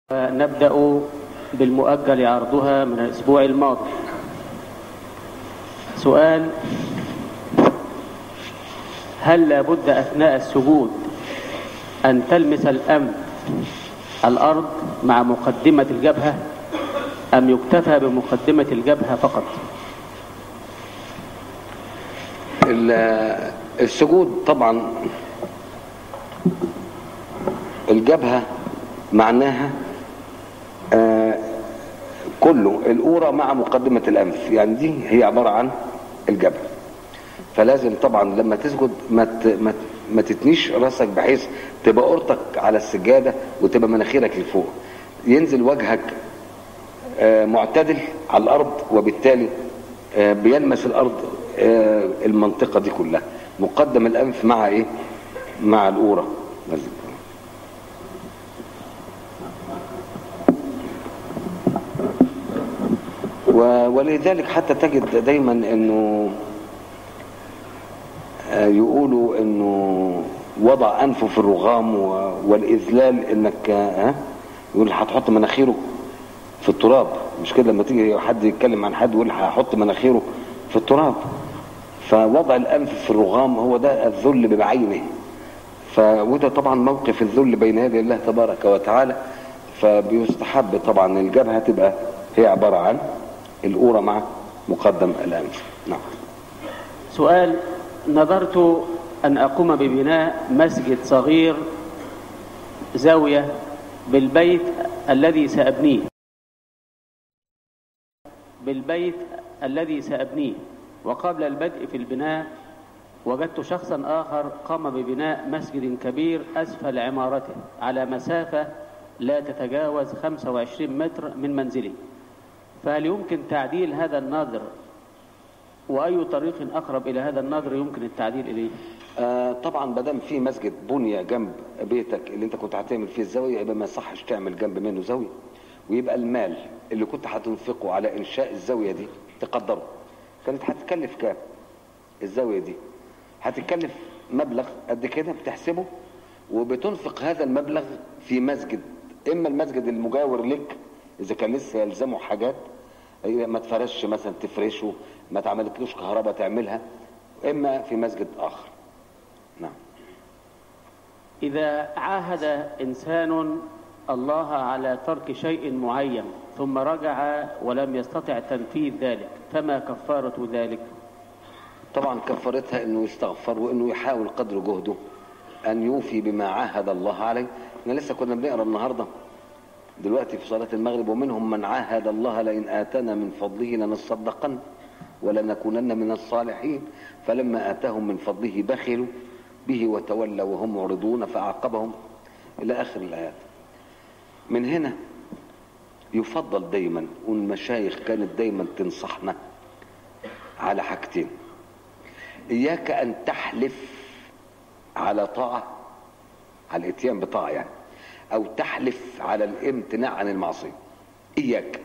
نبدأ بالمؤجل عرضها من الأسبوع الماضي سؤال هل لابد أثناء السجود أن تلمس الأنف الأرض مع مقدمة الجبهة أم يكتفى بمقدمة الجبهة فقط ال- السجود طبعا الجبهة معناها آه، كله الأورة مع مقدمة الأنف يعني دي هي عبارة عن الجبهة فلازم طبعا لما تسجد ما ت- ما ت- ما تتنيش راسك بحيث تبقى قرطك على السجادة وتبقى مناخيرك لفوق ينزل وجهك آه، معتدل على الأرض وبالتالي آه، بيلمس الأرض آه، المنطقة دي كلها مقدم الأنف مع إيه؟ مع الأورة و- ولذلك حتى تجد دايما انه آه، يقولوا انه وضع انفه في الرغام و- والاذلال انك آه، يقول هتحط مناخيره في التراب مش كده لما تيجي حد يتكلم عن حد يقول هحط مناخيره في التراب فوضع الانف في الرغام هو ده الذل بعينه ف وده طبعا موقف الذل بين يدي الله تبارك وتعالى فبيستحب طبعا الجبهه تبقى هي عباره عن الأورة مع مقدم الأنف نعم سؤال نظرت أن أقوم ببناء مسجد صغير زاوية بالبيت الذي سأبنيه بالبيت الذي سأبنيه وقبل البدء في البناء وجدت شخصا آخر قام ببناء مسجد كبير أسفل عمارته على مسافة لا تتجاوز 25 متر من منزلي فهل يمكن تعديل هذا النظر وأي طريق أقرب إلى هذا النظر يمكن التعديل إليه آه طبعا ما دام في مسجد بني جنب بيتك اللي انت كنت هتعمل فيه الزاويه يبقى ما يصحش تعمل جنب منه زاويه ويبقى المال اللي كنت هتنفقه على انشاء الزاويه دي تقدره كانت هتكلف كام الزاويه دي هتكلف مبلغ قد كده بتحسبه وبتنفق هذا المبلغ في مسجد اما المسجد المجاور لك اذا كان لسه يلزمه حاجات أي ما تفرشش مثلا تفرشه ما تعملتلوش كهرباء تعملها اما في مسجد اخر نعم إذا عاهد إنسان الله على ترك شيء معين ثم رجع ولم يستطع تنفيذ ذلك فما كفارة ذلك طبعا كفرتها انه يستغفر وانه يحاول قدر جهده ان يوفي بما عاهد الله عليه احنا لسه كنا بنقرا النهارده دلوقتي في صلاه المغرب ومنهم من عاهد الله لئن اتانا من فضله لنصدقن ولنكونن من الصالحين فلما اتاهم من فضله بخلوا به وتولوا وهم معرضون فاعقبهم الى اخر الايات من هنا يفضل دايما والمشايخ كانت دايما تنصحنا على حاجتين إياك أن تحلف على طاعة على الإتيان بطاعة يعني أو تحلف على الامتناع عن المعصية إياك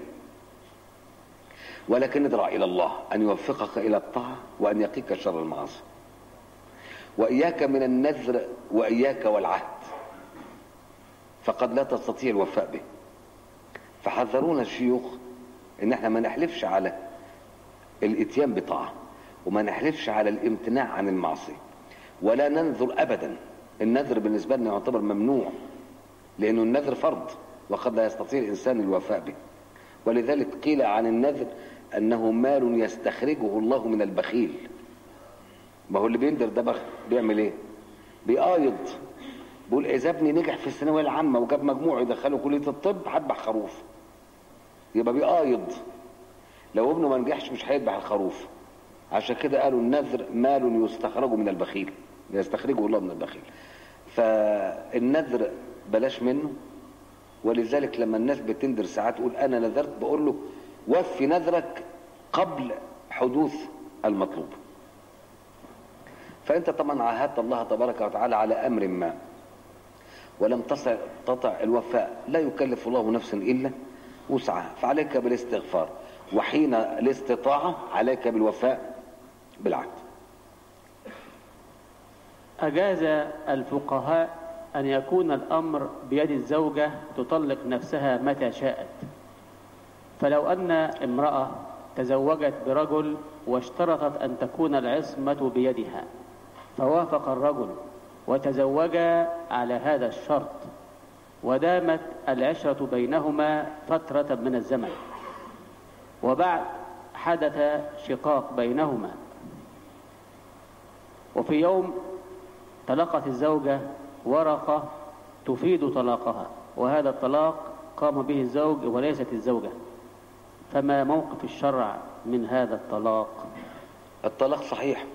ولكن ادرع إلى الله أن يوفقك إلى الطاعة وأن يقيك شر المعاصي وإياك من النذر وإياك والعهد فقد لا تستطيع الوفاء به فحذرونا الشيوخ ان احنا ما نحلفش على الاتيان بطاعه وما نحلفش على الامتناع عن المعصيه ولا ننذر ابدا النذر بالنسبه لنا يعتبر ممنوع لانه النذر فرض وقد لا يستطيع الانسان الوفاء به ولذلك قيل عن النذر انه مال يستخرجه الله من البخيل ما هو اللي بيندر ده بخ بيعمل ايه بيقايض بيقول اذا ابني نجح في الثانويه العامه وجاب مجموع يدخله كليه الطب هذبح خروف يبقى بيقايض لو ابنه ما نجحش مش هيذبح الخروف عشان كده قالوا النذر مال يستخرج من البخيل يستخرجه الله من البخيل فالنذر بلاش منه ولذلك لما الناس بتندر ساعات تقول انا نذرت بقول له وفي نذرك قبل حدوث المطلوب فانت طبعا عاهدت الله تبارك وتعالى على امر ما ولم تستطع الوفاء لا يكلف الله نفسا الا وسعها فعليك بالاستغفار وحين الاستطاعه عليك بالوفاء بالعهد أجاز الفقهاء أن يكون الأمر بيد الزوجة تطلق نفسها متى شاءت فلو أن امرأة تزوجت برجل واشترطت أن تكون العصمة بيدها فوافق الرجل وتزوجا على هذا الشرط ودامت العشرة بينهما فترة من الزمن وبعد حدث شقاق بينهما وفي يوم تلقت الزوجة ورقة تفيد طلاقها وهذا الطلاق قام به الزوج وليست الزوجة فما موقف الشرع من هذا الطلاق الطلاق صحيح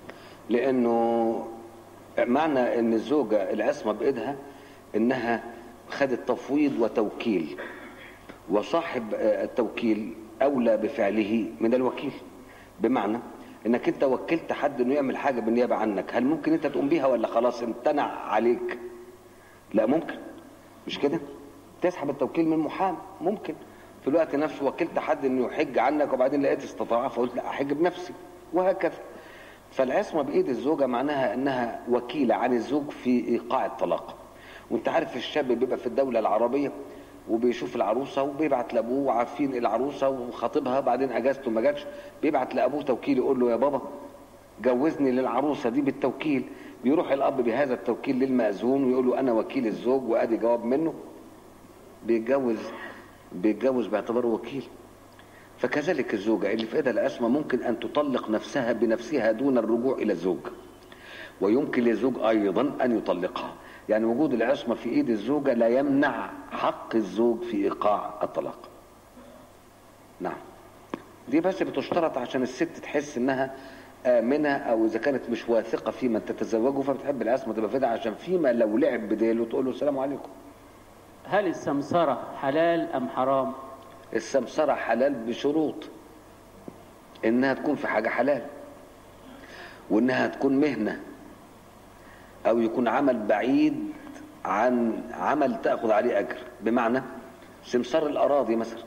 لانه معنى ان الزوجة العصمة بايدها انها خدت تفويض وتوكيل وصاحب التوكيل اولى بفعله من الوكيل بمعنى انك انت وكلت حد انه يعمل حاجة بالنيابة عنك هل ممكن انت تقوم بيها ولا خلاص امتنع عليك لا ممكن مش كده تسحب التوكيل من محام ممكن في الوقت نفسه وكلت حد انه يحج عنك وبعدين لقيت استطاعه فقلت لا احج بنفسي وهكذا فالعصمه بايد الزوجه معناها انها وكيله عن الزوج في ايقاع الطلاق وانت عارف الشاب بيبقى في الدوله العربيه وبيشوف العروسه وبيبعت لابوه وعارفين العروسه وخاطبها بعدين اجازته ما جاتش بيبعت لابوه توكيل يقول له يا بابا جوزني للعروسه دي بالتوكيل بيروح الاب بهذا التوكيل للمأذون ويقول له انا وكيل الزوج وادي جواب منه بيتجوز بيتجوز باعتباره وكيل فكذلك الزوجة اللي في ايدها العصمة ممكن أن تطلق نفسها بنفسها دون الرجوع إلى الزوج ويمكن للزوج أيضا أن يطلقها يعني وجود العصمة في إيد الزوجة لا يمنع حق الزوج في إيقاع الطلاق نعم دي بس بتشترط عشان الست تحس انها آمنة او اذا كانت مش واثقة في من تتزوجه فبتحب العصمة تبقى في ايدها عشان فيما لو لعب بديله تقول له السلام عليكم هل السمسرة حلال أم حرام السمسرة حلال بشروط انها تكون في حاجة حلال وانها تكون مهنة او يكون عمل بعيد عن عمل تأخذ عليه اجر بمعنى سمسار الاراضي مثلا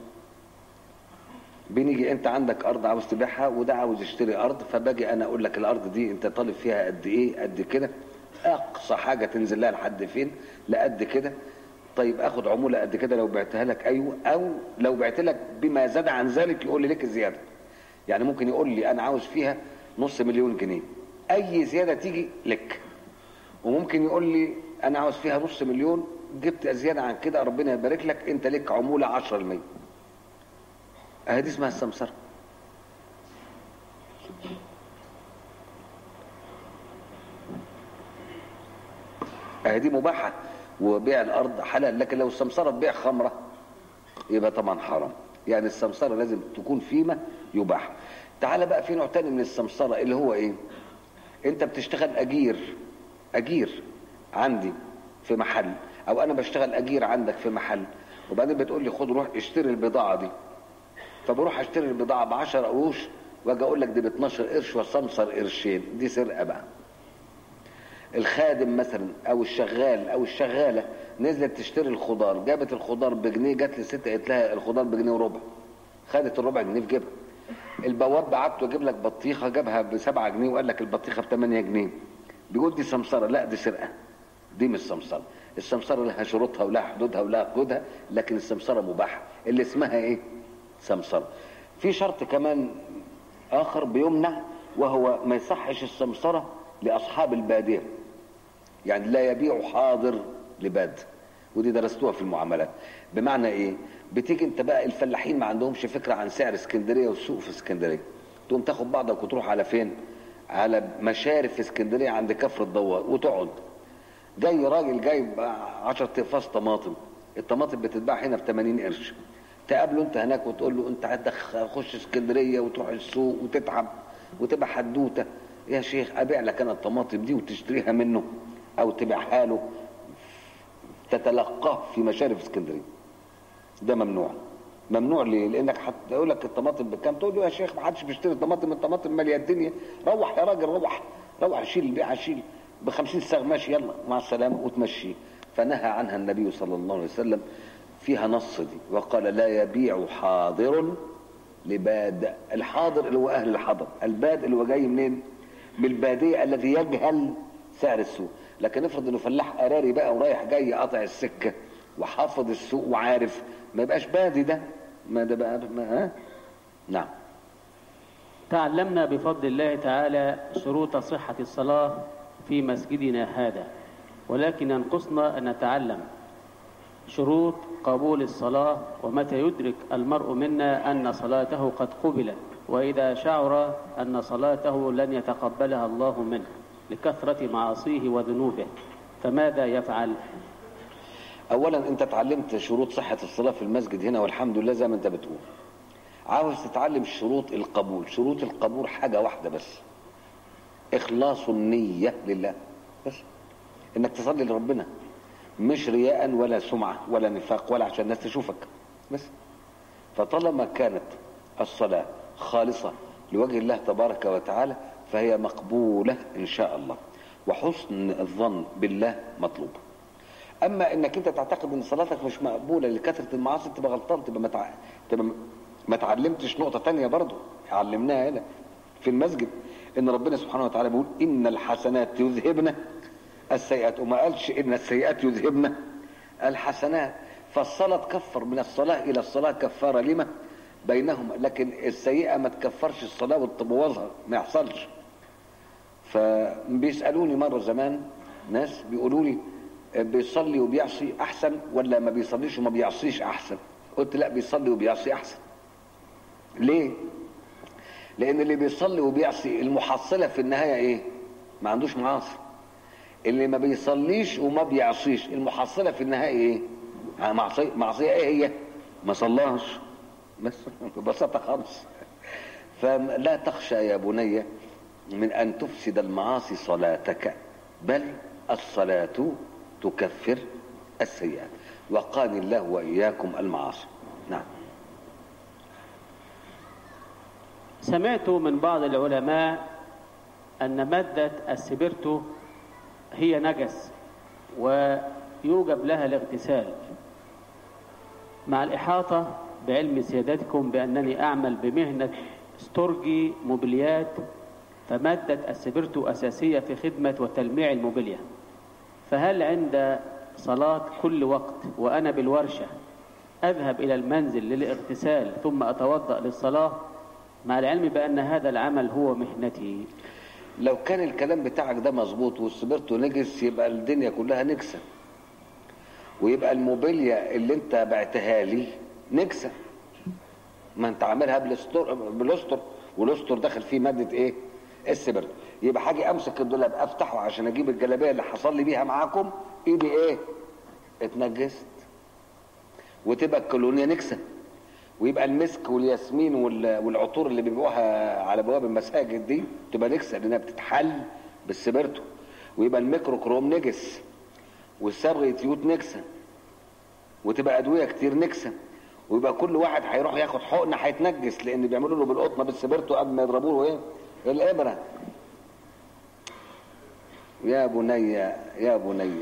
بنيجي انت عندك ارض عاوز تبيعها وده عاوز يشتري ارض فباجي انا اقول لك الارض دي انت طالب فيها قد ايه قد كده اقصى حاجة تنزل لها لحد فين لقد كده طيب اخد عموله قد كده لو بعتها لك ايوه او لو بعت لك بما زاد عن ذلك يقول لي لك الزياده يعني ممكن يقول لي انا عاوز فيها نص مليون جنيه اي زياده تيجي لك وممكن يقول لي انا عاوز فيها نص مليون جبت زياده عن كده ربنا يبارك لك انت لك عموله 10% اهي دي اسمها السمسره اهي دي مباحه وبيع الارض حلال لكن لو السمسره بيع خمره يبقى طبعا حرام يعني السمسره لازم تكون فيما يباح تعال بقى في نوع تاني من السمسره اللي هو ايه انت بتشتغل اجير اجير عندي في محل او انا بشتغل اجير عندك في محل وبعدين بتقول لي خد روح اشتري البضاعه دي فبروح اشتري البضاعه ب 10 قروش واجي اقول لك دي ب 12 قرش وسمسر قرشين دي سرقه بقى الخادم مثلا او الشغال او الشغاله نزلت تشتري الخضار جابت الخضار بجنيه جت للست قالت لها الخضار بجنيه وربع خدت الربع جنيه في جيبها البواب بعته يجيب لك بطيخه جابها ب 7 جنيه وقال لك البطيخه ب 8 جنيه بيقول دي سمسره لا دي سرقه دي مش سمسره السمسره لها شروطها ولها حدودها ولها قيودها لكن السمسره مباحه اللي اسمها ايه سمسره في شرط كمان اخر بيمنع وهو ما يصحش السمسره لاصحاب الباديه يعني لا يبيع حاضر لباد ودي درستوها في المعاملات بمعنى ايه بتيجي انت بقى الفلاحين ما عندهمش فكره عن سعر اسكندريه والسوق في اسكندريه تقوم تاخد بعضك وتروح على فين على مشارف في اسكندريه عند كفر الدوار وتقعد جاي راجل جايب 10 تقفاص طماطم الطماطم بتتباع هنا ب 80 قرش تقابله انت هناك وتقول له انت هتخش اسكندريه وتروح السوق وتتعب وتبقى حدوته يا شيخ ابيع لك انا الطماطم دي وتشتريها منه او تبيعها له تتلقاه في مشارف اسكندريه ده ممنوع ممنوع ليه لانك هتقول لك الطماطم بكام تقول له يا شيخ ما حدش بيشتري الطماطم الطماطم ماليه الدنيا روح يا راجل روح روح شيل البيع شيل ب 50 ساغ ماشي يلا مع السلامه وتمشيه فنهى عنها النبي صلى الله عليه وسلم فيها نص دي وقال لا يبيع حاضر لباد الحاضر اللي هو اهل الحضر الباد اللي هو جاي منين من الباديه الذي يجهل سعر السوق لكن افرض انه فلاح قراري بقى ورايح جاي قاطع السكه وحافظ السوق وعارف ما يبقاش بادي ده ما ده بقى ما ها نعم تعلمنا بفضل الله تعالى شروط صحة الصلاة في مسجدنا هذا ولكن ينقصنا أن نتعلم شروط قبول الصلاة ومتى يدرك المرء منا أن صلاته قد قبلت وإذا شعر أن صلاته لن يتقبلها الله منه لكثرة معاصيه وذنوبه فماذا يفعل؟ اولا انت اتعلمت شروط صحه الصلاه في المسجد هنا والحمد لله زي ما انت بتقول عاوز تتعلم شروط القبول شروط القبول حاجه واحده بس اخلاص النيه لله بس انك تصلي لربنا مش رياء ولا سمعه ولا نفاق ولا عشان الناس تشوفك بس فطالما كانت الصلاه خالصه لوجه الله تبارك وتعالى فهي مقبوله ان شاء الله وحسن الظن بالله مطلوب اما انك انت تعتقد ان صلاتك مش مقبوله لكثره المعاصي تبقى غلطان تبقى ما متع... تبقى ما اتعلمتش نقطه تانية برضه علمناها هنا في المسجد ان ربنا سبحانه وتعالى بيقول ان الحسنات يذهبن السيئات وما قالش ان السيئات يذهبن الحسنات فالصلاه تكفر من الصلاه الى الصلاه كفاره لما بينهما لكن السيئه ما تكفرش الصلاه وتبوظها ما يحصلش فبيسالوني مره زمان ناس بيقولوا لي بيصلي وبيعصي احسن ولا ما بيصليش وما بيعصيش احسن قلت لا بيصلي وبيعصي احسن ليه لان اللي بيصلي وبيعصي المحصله في النهايه ايه ما عندوش معاصي اللي ما بيصليش وما بيعصيش المحصله في النهايه ايه معصيه معصيه ايه هي ما صلاش بس ببساطه خالص فلا تخشى يا بني من ان تفسد المعاصي صلاتك بل الصلاه تكفر السيئات وقاني الله واياكم المعاصي نعم سمعت من بعض العلماء أن مادة السبرتو هي نجس ويوجب لها الاغتسال مع الإحاطة بعلم سيادتكم بأنني أعمل بمهنة ستورجي موبيليات فمادة السبرتو أساسية في خدمة وتلميع الموبيليا فهل عند صلاة كل وقت وأنا بالورشة أذهب إلى المنزل للاغتسال ثم أتوضأ للصلاة مع العلم بأن هذا العمل هو مهنتي لو كان الكلام بتاعك ده مظبوط والسبرتو نجس يبقى الدنيا كلها نكسه ويبقى الموبيليا اللي انت بعتها لي نكسه ما انت عاملها بالستور بالستر والستر داخل فيه ماده ايه السبرتو يبقى حاجه امسك الدولاب افتحه عشان اجيب الجلابيه اللي حصل لي بيها معاكم ايدي ايه اتنجست وتبقى الكولونيا نكسه ويبقى المسك والياسمين والعطور اللي بيبيعوها على بواب المساجد دي تبقى نكسه لانها بتتحل بالسبرتو ويبقى الميكرو كروم نجس والصبغ يوت نكسه وتبقى ادويه كتير نكسه ويبقى كل واحد هيروح ياخد حقنه هيتنجس لان بيعملوا له بالقطنه بالسبرتو قبل ما يضربوا له ايه الابره يا بني يا بني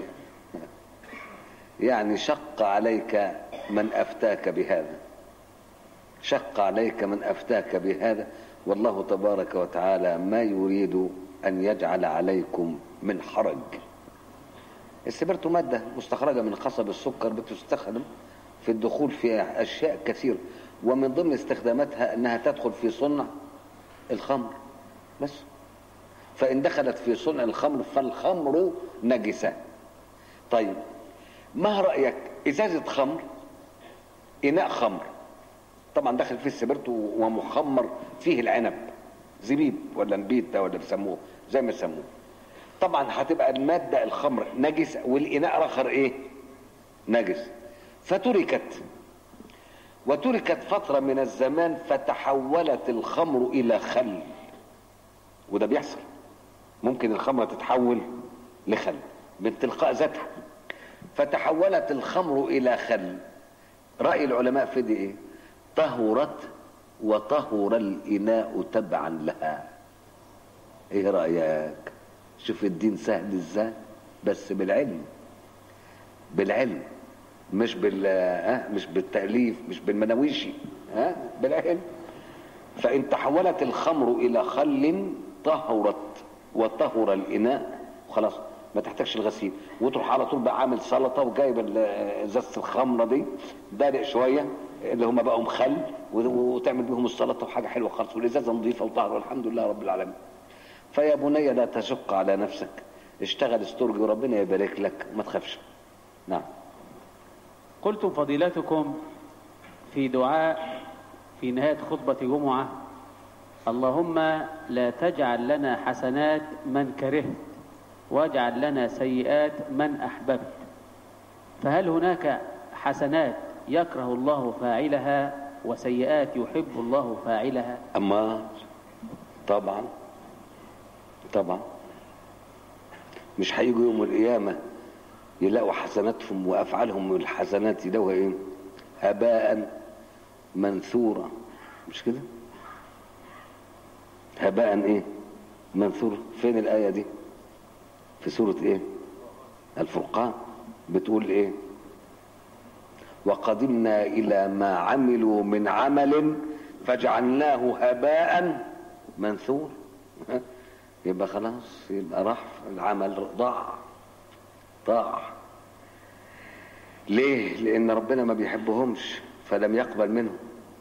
يعني شق عليك من افتاك بهذا شق عليك من افتاك بهذا والله تبارك وتعالى ما يريد ان يجعل عليكم من حرج السبرتو ماده مستخرجه من قصب السكر بتستخدم في الدخول في اشياء كثيره ومن ضمن استخداماتها انها تدخل في صنع الخمر بس فان دخلت في صنع الخمر فالخمر نجسه طيب ما رايك ازازه خمر اناء خمر طبعا داخل فيه السبرتو ومخمر فيه العنب زبيب ولا نبيت ده ولا بيسموه زي ما يسموه طبعا هتبقى الماده الخمر نجسه والاناء الاخر ايه نجس فتركت وتركت فتره من الزمان فتحولت الخمر الى خل وده بيحصل ممكن الخمره تتحول لخل من تلقاء ذاتها فتحولت الخمر الى خل راي العلماء في دي ايه طهرت وطهر الاناء تبعا لها ايه رايك شوف الدين سهل ازاي بس بالعلم بالعلم مش بال ها مش بالتاليف مش بالمناويشي ها بالعلم فان تحولت الخمر الى خل طهرت وطهر الاناء خلاص ما تحتاجش الغسيل وتروح على طول بقى عامل سلطه وجايب ال- ازازه الخمره دي دارق شويه اللي هم بقوا مخل و- وتعمل بيهم السلطه وحاجه حلوه خالص والازازه نظيفه وطاهره والحمد لله رب العالمين فيا بني لا تشق على نفسك اشتغل استرجي وربنا يبارك لك ما تخافش نعم قلتم فضيلتكم في دعاء في نهاية خطبة جمعة اللهم لا تجعل لنا حسنات من كرهت واجعل لنا سيئات من أحببت فهل هناك حسنات يكره الله فاعلها وسيئات يحب الله فاعلها أما طبعا طبعا مش هيجوا يوم القيامة يلاقوا حسناتهم وأفعالهم من الحسنات يلاقوها إيه؟ هباء منثورا مش كده؟ هباء إيه؟ منثورا فين الآية دي؟ في سورة إيه؟ الفرقان بتقول إيه؟ وقدمنا إلى ما عملوا من عمل فجعلناه هباء منثور يبقى خلاص يبقى راح العمل ضاع ضاع ليه لان ربنا ما بيحبهمش فلم يقبل منهم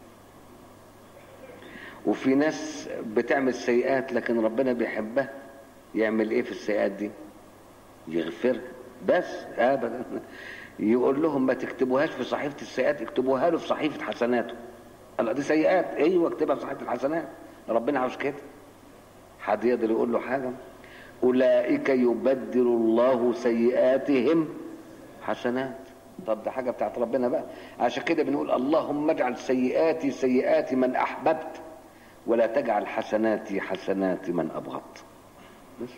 وفي ناس بتعمل سيئات لكن ربنا بيحبها يعمل ايه في السيئات دي يغفرها بس ابدا يقول لهم ما تكتبوهاش في صحيفه السيئات اكتبوها له في صحيفه حسناته قال دي سيئات ايوه اكتبها في صحيفه الحسنات ربنا عاوز كده حد يقدر يقول له حاجه اولئك يبدل الله سيئاتهم حسنات طب ده حاجه بتاعت ربنا بقى عشان كده بنقول اللهم اجعل سيئاتي سيئات من احببت ولا تجعل حسناتي حسنات من ابغضت بس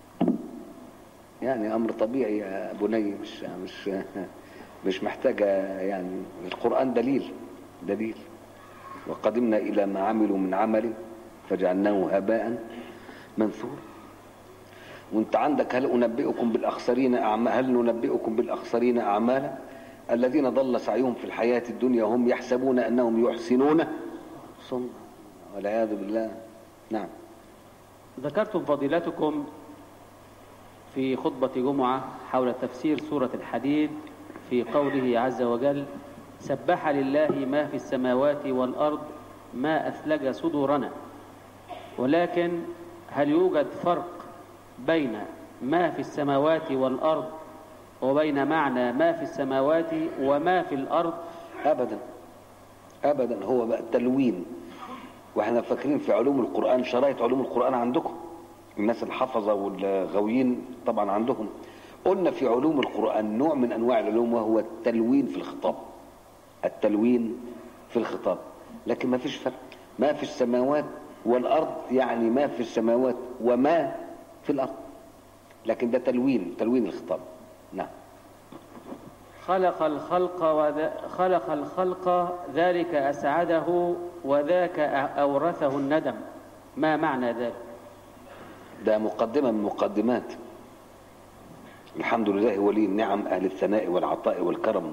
يعني امر طبيعي يا بني مش مش مش محتاجه يعني القران دليل دليل وقدمنا الى ما عملوا من عمل فجعلناه هباء منثورا وانت عندك هل انبئكم بالاخسرين اعمالا هل ننبئكم بالاخسرين اعمالا الذين ضل سعيهم في الحياه الدنيا وهم يحسبون انهم يحسنون صنعا والعياذ بالله نعم ذكرتم فضيلتكم في خطبة جمعة حول تفسير سورة الحديد في قوله عز وجل سبح لله ما في السماوات والأرض ما أثلج صدورنا ولكن هل يوجد فرق بين ما في السماوات والأرض وبين معنى ما في السماوات وما في الأرض ابدا ابدا هو بقى تلوين واحنا فاكرين في علوم القران شرايط علوم القران عندكم الناس الحفظه والغاويين طبعا عندهم قلنا في علوم القران نوع من انواع العلوم وهو التلوين في الخطاب التلوين في الخطاب لكن ما فيش فرق ما في السماوات والارض يعني ما في السماوات وما في الارض لكن ده تلوين تلوين الخطاب نعم خلق الخلق وذا خلق الخلق ذلك أسعده وذاك أورثه الندم ما معنى ذلك ده مقدمة من مقدمات الحمد لله ولي النعم أهل الثناء والعطاء والكرم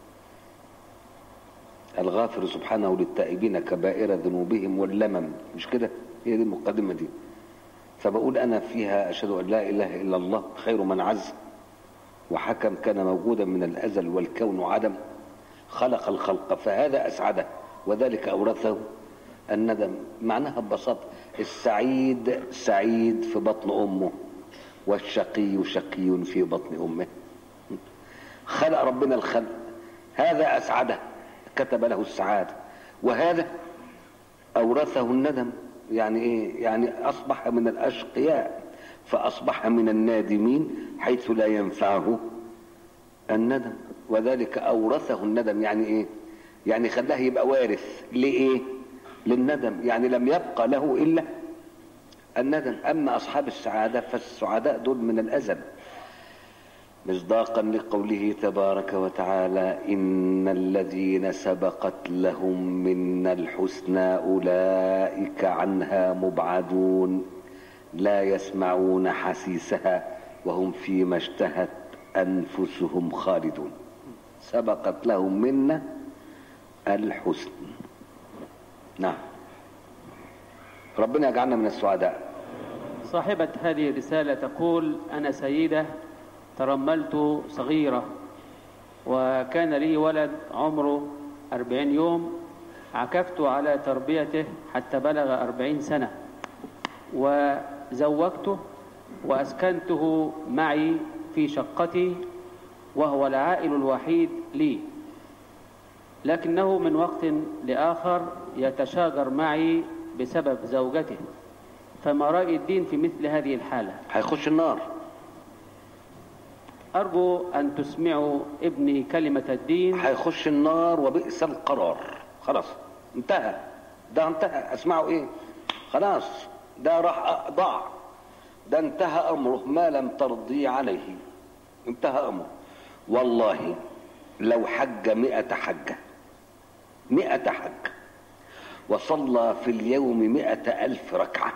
الغافر سبحانه للتائبين كبائر ذنوبهم واللمم مش كده هي دي المقدمة دي فبقول أنا فيها أشهد أن لا إله إلا الله خير من عز وحكم كان موجودا من الأزل والكون عدم خلق الخلق فهذا أسعده وذلك أورثه الندم معناها ببساطة السعيد سعيد في بطن أمه والشقي شقي في بطن أمه خلق ربنا الخلق هذا أسعده كتب له السعادة وهذا أورثه الندم يعني إيه يعني أصبح من الأشقياء فأصبح من النادمين حيث لا ينفعه الندم وذلك أورثه الندم يعني إيه يعني خلاه يبقى وارث لإيه للندم يعني لم يبقى له إلا الندم أما أصحاب السعادة فالسعداء دول من الأزل مصداقا لقوله تبارك وتعالى إن الذين سبقت لهم منا الحسنى أولئك عنها مبعدون لا يسمعون حسيسها وهم فيما اشتهت أنفسهم خالدون سبقت لهم منا الحسن نعم ربنا يجعلنا من السعداء صاحبة هذه الرسالة تقول أنا سيدة ترملت صغيرة وكان لي ولد عمره أربعين يوم عكفت على تربيته حتى بلغ أربعين سنة وزوجته وأسكنته معي في شقتي وهو العائل الوحيد لي لكنه من وقت لآخر يتشاجر معي بسبب زوجته فما رأي الدين في مثل هذه الحالة هيخش النار أرجو أن تسمعوا ابني كلمة الدين هيخش النار وبئس القرار خلاص انتهى ده انتهى اسمعوا ايه خلاص ده راح ضاع ده انتهى امره ما لم ترضي عليه انتهى امره والله لو حج مئة حجة مئة حج وصلى في اليوم مئة ألف ركعة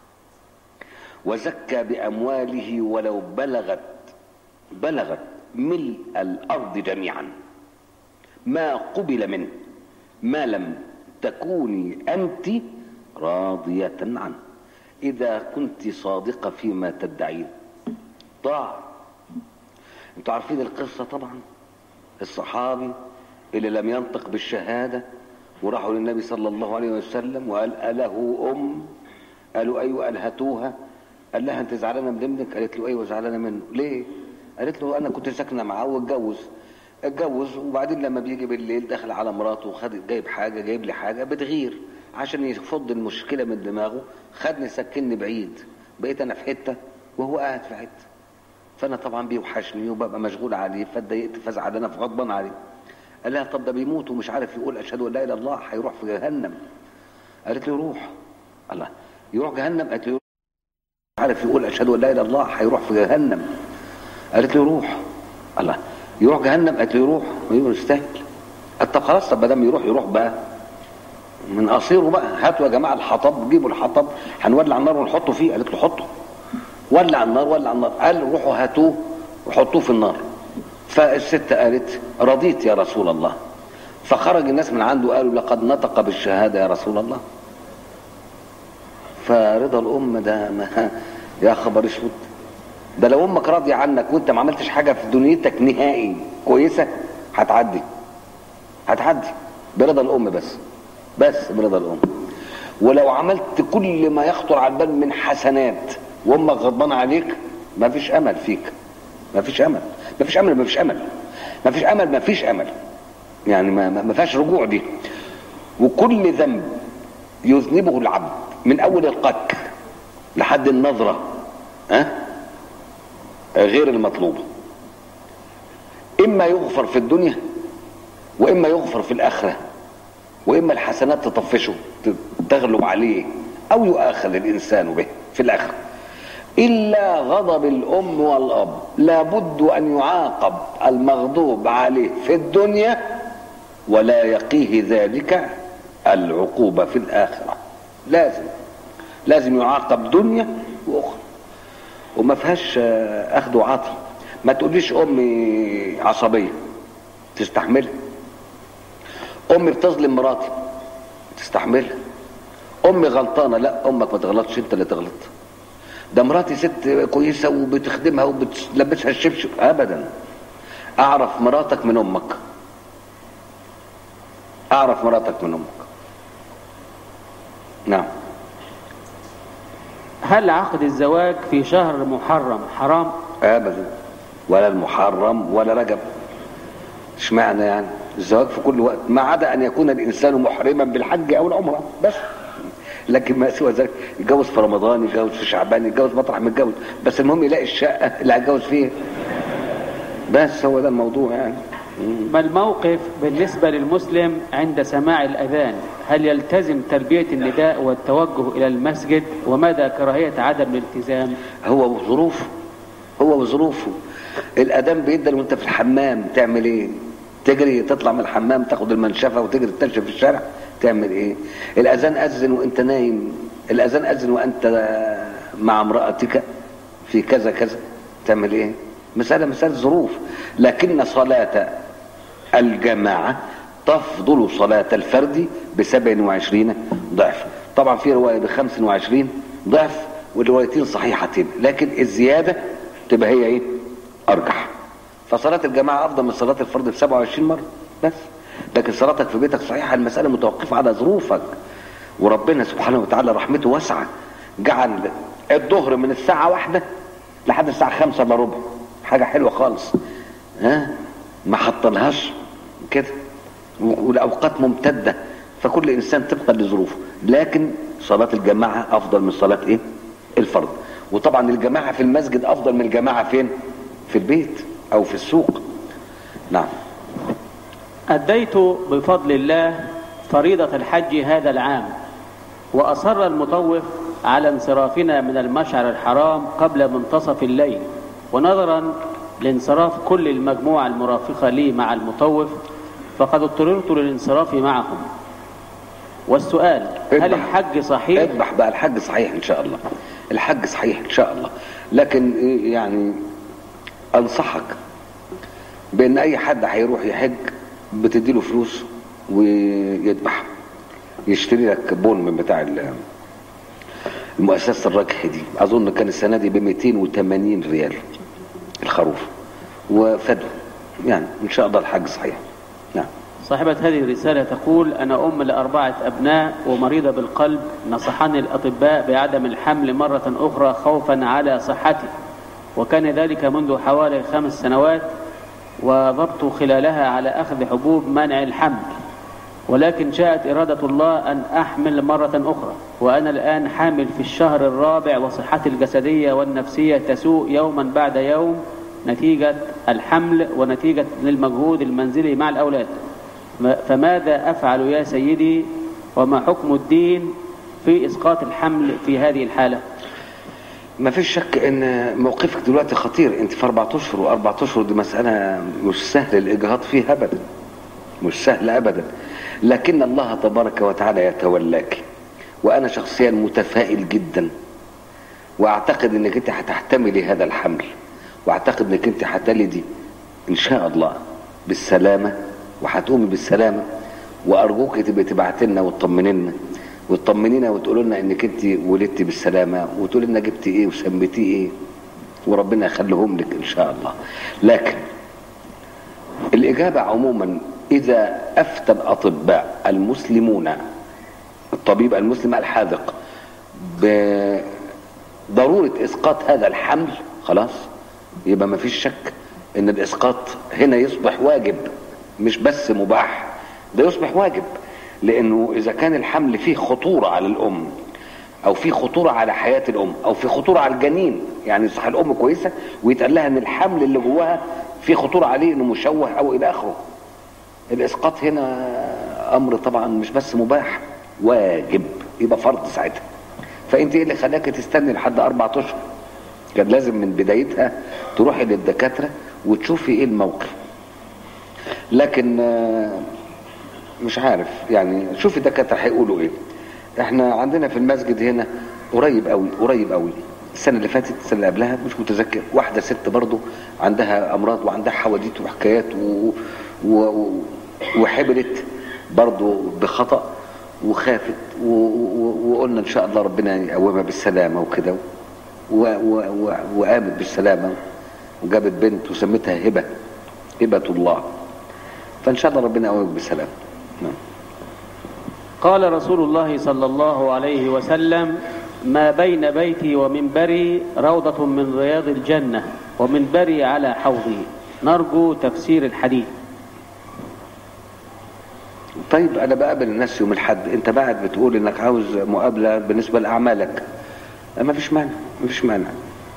وزكى بأمواله ولو بلغت بلغت ملء الأرض جميعا ما قبل منه ما لم تكوني أنت راضية عنه إذا كنت صادقة فيما تدعين ضاع انتوا عارفين القصة طبعا الصحابي اللي لم ينطق بالشهادة وراحوا للنبي صلى الله عليه وسلم وقال أله أم قالوا أيوة قال هاتوها قال لها أنت زعلانة من ابنك قالت له أيوة زعلانة منه ليه قالت له أنا كنت ساكنة معاه واتجوز اتجوز وبعدين لما بيجي بالليل دخل على مراته وخد جايب حاجة جايب لي حاجة بتغير عشان يفض المشكلة من دماغه خدني سكني بعيد بقيت أنا في حتة وهو قاعد في حتة فأنا طبعا بيوحشني وببقى مشغول عليه فاتضايقت فزعل أنا فغضبان عليه قال لها طب ده بيموت ومش عارف يقول أشهد أن لا إله إلا الله هيروح في جهنم قالت له روح الله يروح جهنم قالت له يروح. عارف يقول أشهد أن لا إله إلا الله هيروح في جهنم قالت له روح الله يروح جهنم قالت له يروح يقول يستاهل قالت طب خلاص طب ما دام يروح يروح بقى من قصيره بقى هاتوا يا جماعه الحطب جيبوا الحطب هنولع النار ونحطه فيه قالت له حطه ولع النار ولع النار قال روحوا هاتوه وحطوه في النار فالست قالت رضيت يا رسول الله فخرج الناس من عنده قالوا لقد نطق بالشهاده يا رسول الله فرضا الام ده ما يا خبر اسود ده لو امك راضيه عنك وانت ما عملتش حاجه في دنيتك نهائي كويسه هتعدي هتعدي برضا الام بس بس برضا الام ولو عملت كل ما يخطر على البال من حسنات وامك غضبانه عليك ما فيش امل فيك ما فيش امل ما فيش امل ما فيش امل ما فيش امل ما فيش امل يعني ما ما فيهاش رجوع دي وكل ذنب يذنبه العبد من اول القتل لحد النظره ها أه؟ غير المطلوبه اما يغفر في الدنيا واما يغفر في الاخره واما الحسنات تطفشه تغلب عليه او يؤاخذ الانسان به في الاخره الا غضب الام والاب لابد ان يعاقب المغضوب عليه في الدنيا ولا يقيه ذلك العقوبه في الاخره لازم لازم يعاقب دنيا واخرى وما فيهاش اخذ وعطي ما تقوليش امي عصبيه تستحملها امي بتظلم مراتي تستحملها امي غلطانه لا امك ما تغلطش انت اللي تغلط ده مراتي ست كويسه وبتخدمها وبتلبسها الشبشب ابدا اعرف مراتك من امك اعرف مراتك من امك نعم هل عقد الزواج في شهر محرم حرام ابدا ولا المحرم ولا رجب اشمعنى يعني الزواج في كل وقت ما عدا ان يكون الانسان محرما بالحج او العمره بس لكن ما سوى ذلك يتجوز في رمضان يتجوز في شعبان يتجوز مطرح ما يتجوز بس المهم يلاقي الشقه اللي هيتجوز فيها بس هو ده الموضوع يعني ما الموقف بالنسبة للمسلم عند سماع الأذان هل يلتزم تلبية النداء والتوجه إلى المسجد ومدى كراهية عدم الالتزام هو وظروفه هو وظروفه الأذان بيدل وانت في الحمام تعمل ايه تجري تطلع من الحمام تاخد المنشفة وتجري تمشي في الشارع تعمل ايه الأذان أذن وانت نايم الأذان أذن وانت مع امرأتك في كذا كذا تعمل ايه مسألة مسألة ظروف لكن صلاة الجماعة تفضل صلاة الفرد ب 27 ضعف طبعا في رواية ب 25 ضعف والروايتين صحيحتين لكن الزيادة تبقى هي ايه ارجح فصلاه الجماعه افضل من صلاه الفرض ب 27 مره بس لكن صلاتك في بيتك صحيحه المساله متوقفه على ظروفك وربنا سبحانه وتعالى رحمته واسعه جعل الظهر من الساعه واحدة لحد الساعه خمسة الا ربع حاجه حلوه خالص ها ما حطلهاش كده والاوقات ممتده فكل انسان طبقا لظروفه لكن صلاه الجماعه افضل من صلاه ايه الفرض وطبعا الجماعه في المسجد افضل من الجماعه فين في البيت او في السوق نعم أديت بفضل الله فريضة الحج هذا العام وأصر المطوف على انصرافنا من المشعر الحرام قبل منتصف الليل ونظرا لانصراف كل المجموعة المرافقة لي مع المطوف فقد اضطررت للانصراف معهم والسؤال هل اذبح. الحج صحيح اذبح بقى الحج صحيح ان شاء الله الحج صحيح ان شاء الله لكن يعني انصحك بان اي حد هيروح يحج بتديله فلوس ويذبح يشتري لك بون من بتاع ال- المؤسسه الرجح دي اظن كان السنه دي ب 280 ريال الخروف وفدوه يعني ان شاء الله الحج صحيح نعم صاحبة هذه الرسالة تقول أنا أم لأربعة أبناء ومريضة بالقلب نصحني الأطباء بعدم الحمل مرة أخرى خوفا على صحتي وكان ذلك منذ حوالي خمس سنوات وضبط خلالها على أخذ حبوب منع الحمل ولكن شاءت إرادة الله أن أحمل مرة أخرى وأنا الآن حامل في الشهر الرابع وصحتي الجسدية والنفسية تسوء يوما بعد يوم نتيجة الحمل ونتيجة للمجهود المنزلي مع الأولاد ما- فماذا أفعل يا سيدي وما حكم الدين في إسقاط الحمل في هذه الحالة ما فيش شك ان موقفك دلوقتي خطير انت في اربع اشهر واربع اشهر دي مساله مش سهل الاجهاض فيها ابدا مش سهل ابدا لكن الله تبارك وتعالى يتولاك وانا شخصيا متفائل جدا واعتقد انك انت هتحتملي هذا الحمل واعتقد انك انت هتلدي ان شاء الله بالسلامه وهتقومي بالسلامه وارجوك تبقي تبعت لنا وتطمني لنا وتطمنينا وتقول لنا انك انت ولدتي بالسلامه وتقول لنا جبتي ايه وسميتيه ايه وربنا يخليهم لك ان شاء الله لكن الاجابه عموما اذا افتى الاطباء المسلمون الطبيب المسلم الحاذق بضروره اسقاط هذا الحمل خلاص يبقى ما فيش شك ان الاسقاط هنا يصبح واجب مش بس مباح ده يصبح واجب لانه اذا كان الحمل فيه خطوره على الام او في خطوره على حياه الام او في خطوره على الجنين يعني صح الام كويسه ويتقال لها ان الحمل اللي جواها في خطوره عليه انه مشوه او الى اخره الاسقاط هنا امر طبعا مش بس مباح واجب يبقى فرض ساعتها فانت ايه اللي خلاك تستني لحد اربع اشهر كان لازم من بدايتها تروحي للدكاتره وتشوفي ايه الموقف لكن آه، مش عارف يعني شوفي الدكاتره هيقولوا ايه احنا عندنا في المسجد هنا قريب قوي قريب قوي السنه اللي فاتت السنه اللي قبلها مش متذكر واحده ست برضو عندها امراض وعندها حواديت وحكايات و... و... و... وحبلت برضو بخطا وخافت و... و... وقلنا ان شاء الله ربنا يقومها بالسلامه وكده و... و... و... وقامت بالسلامه وجابت بنت وسمتها هبه هبه الله فان شاء الله ربنا يقومك بالسلامه نعم قال رسول الله صلى الله عليه وسلم ما بين بيتي ومنبري روضة من رياض الجنة ومنبري على حوضي نرجو تفسير الحديث طيب انا بقابل الناس يوم الاحد انت بعد بتقول انك عاوز مقابله بالنسبه لاعمالك ما فيش مانع ما فيش مانع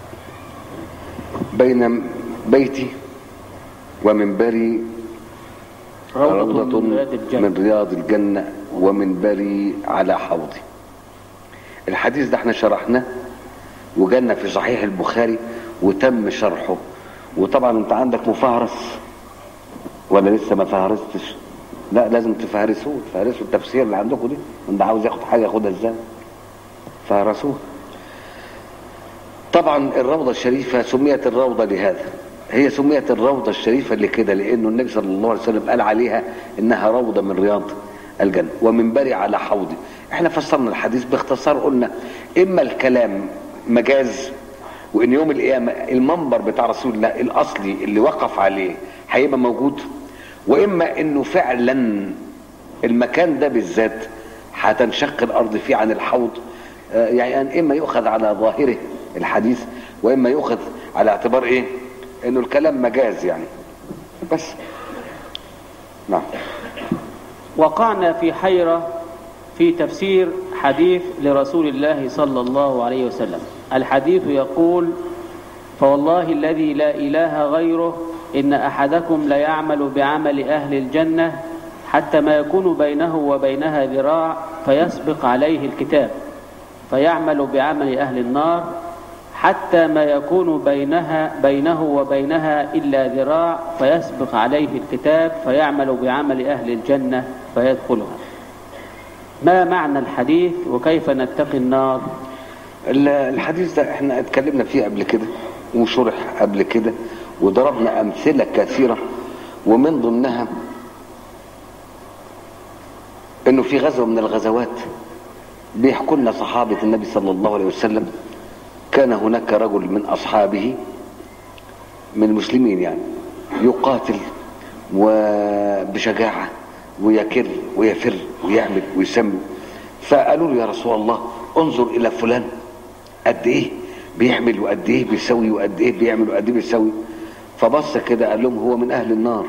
بين بيتي ومنبري روضة من رياض الجنة من رياض الجنة ومنبري على حوضي الحديث ده احنا شرحناه وجالنا في صحيح البخاري وتم شرحه وطبعا انت عندك مفهرس ولا لسه ما فهرستش لا لازم تفهرسوه تفهرسوا التفسير اللي عندكم دي انت عاوز ياخد حاجه ياخدها ازاي فهرسوه طبعا الروضة الشريفة سميت الروضة لهذا هي سميت الروضة الشريفة لكده لأنه النبي صلى الله عليه وسلم قال عليها إنها روضة من رياض الجنة ومنبري على حوضي احنا فسرنا الحديث باختصار قلنا إما الكلام مجاز وان يوم القيامه المنبر بتاع رسول الله الاصلي اللي وقف عليه هيبقى موجود واما انه فعلا المكان ده بالذات هتنشق الارض فيه عن الحوض آه، يعني اما يؤخذ على ظاهره الحديث واما يؤخذ على اعتبار ايه انه الكلام مجاز يعني بس نعم وقعنا في حيرة في تفسير حديث لرسول الله صلى الله عليه وسلم الحديث يقول فوالله الذي لا إله غيره إن أحدكم ليعمل بعمل أهل الجنة حتى ما يكون بينه وبينها ذراع فيسبق عليه الكتاب فيعمل بعمل أهل النار حتى ما يكون بينها بينه وبينها إلا ذراع فيسبق عليه الكتاب فيعمل بعمل أهل الجنة فيدخلها ما معنى الحديث وكيف نتقي النار ال- الحديث ده احنا اتكلمنا فيه قبل كده وشرح قبل كده وضربنا امثله كثيره ومن ضمنها انه في غزوه من الغزوات بيحكوا لنا صحابه النبي صلى الله عليه وسلم كان هناك رجل من اصحابه من المسلمين يعني يقاتل وبشجاعه ويكر ويفر ويعمل ويسمي فقالوا له يا رسول الله انظر الى فلان قد ايه بيعمل وقد ايه بيسوي وقد ايه بيعمل وقد ايه بيسوي فبص كده قال لهم هو من اهل النار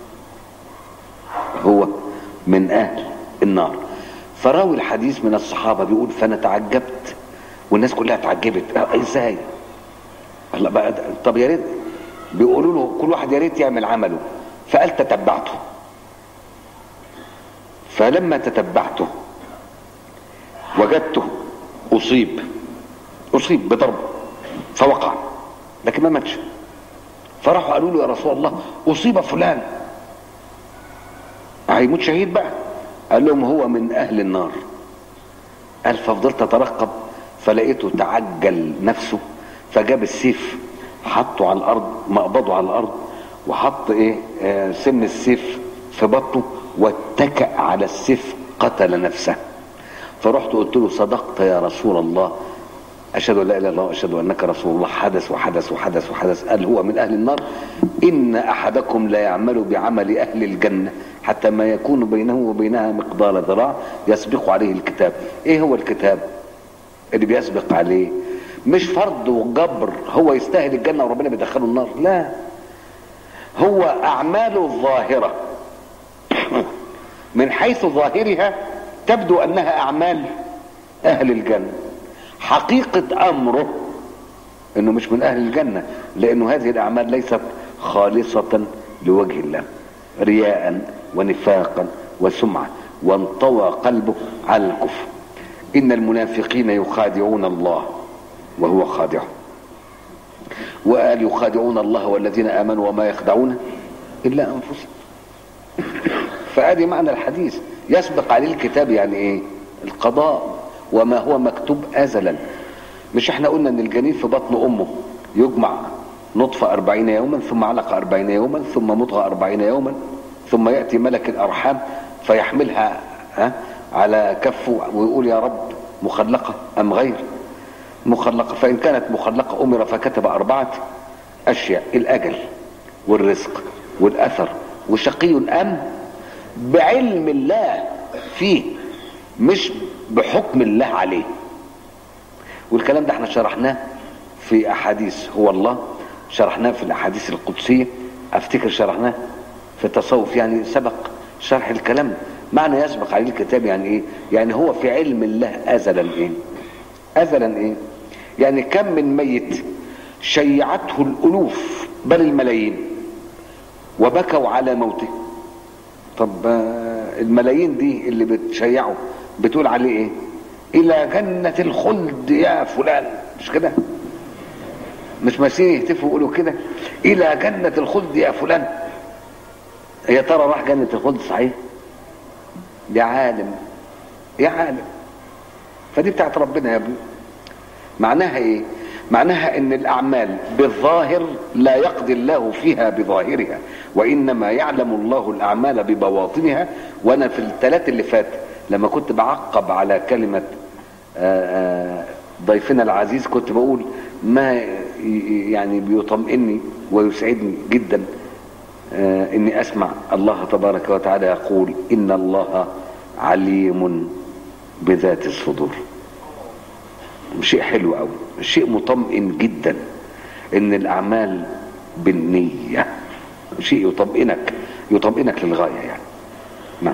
هو من اهل النار فراوي الحديث من الصحابه بيقول فانا تعجبت والناس كلها اتعجبت اه، ازاي الله بقى ده- طب يا ريت بيقولوا له كل واحد يا ريت يعمل عمله فقال تتبعته فلما تتبعته وجدته اصيب اصيب بضرب فوقع لكن ما ماتش فراحوا قالوا له يا رسول الله اصيب فلان هيموت شهيد بقى قال لهم هو من اهل النار قال ففضلت اترقب فلقيته تعجل نفسه فجاب السيف حطه على الارض مقبضه على الارض وحط ايه آه سن السيف في بطنه واتكأ على السيف قتل نفسه فرحت قلت له صدقت يا رسول الله أشهد أن لا إله إلا الله وأشهد أنك رسول الله حدث وحدث وحدث وحدث قال هو من أهل النار إن أحدكم لا يعمل بعمل أهل الجنة حتى ما يكون بينه وبينها مقدار ذراع يسبق عليه الكتاب إيه هو الكتاب اللي بيسبق عليه مش فرض وجبر هو يستاهل الجنة وربنا بيدخله النار لا هو أعماله الظاهرة من حيث ظاهرها تبدو أنها أعمال أهل الجنة حقيقة أمره أنه مش من أهل الجنة لأنه هذه الأعمال ليست خالصة لوجه الله رياء ونفاقا وسمعة وانطوى قلبه على الكفر إن المنافقين يخادعون الله وهو خادعهم وقال يخادعون الله والذين آمنوا وما يخدعون إلا أنفسهم فادي معنى الحديث يسبق عليه الكتاب يعني ايه القضاء وما هو مكتوب ازلا مش احنا قلنا ان الجنين في بطن امه يجمع نطفة أربعين يوما ثم علقة أربعين يوما ثم مضغة أربعين يوما ثم يأتي ملك الأرحام فيحملها ها على كفه ويقول يا رب مخلقة أم غير مخلقة فإن كانت مخلقة أمر فكتب أربعة أشياء الأجل والرزق والأثر وشقي أم بعلم الله فيه مش بحكم الله عليه والكلام ده احنا شرحناه في احاديث هو الله شرحناه في الاحاديث القدسيه افتكر شرحناه في التصوف يعني سبق شرح الكلام ده. معنى يسبق عليه الكتاب يعني ايه يعني هو في علم الله ازلا ايه ازلا ايه يعني كم من ميت شيعته الالوف بل الملايين وبكوا على موته طب آه، الملايين دي اللي بتشيعه بتقول عليه ايه الى جنة الخلد يا فلان مش كده مش ماشيين يهتفوا ويقولوا كده الى جنة الخلد يا فلان يا ترى راح جنة الخلد صحيح يا عالم يا عالم فدي بتاعت ربنا يا ابني معناها ايه معناها ان الاعمال بالظاهر لا يقضي الله فيها بظاهرها وانما يعلم الله الاعمال ببواطنها وانا في الثلاث اللي فات لما كنت بعقب على كلمه آه، آه، ضيفنا العزيز كنت بقول ما ي- يعني بيطمئني ويسعدني جدا آه، اني اسمع الله تبارك وتعالى يقول ان الله عليم بذات الصدور شيء حلو قوي شيء مطمئن جدا ان الاعمال بالنيه شيء يطمئنك يطمئنك للغايه يعني نعم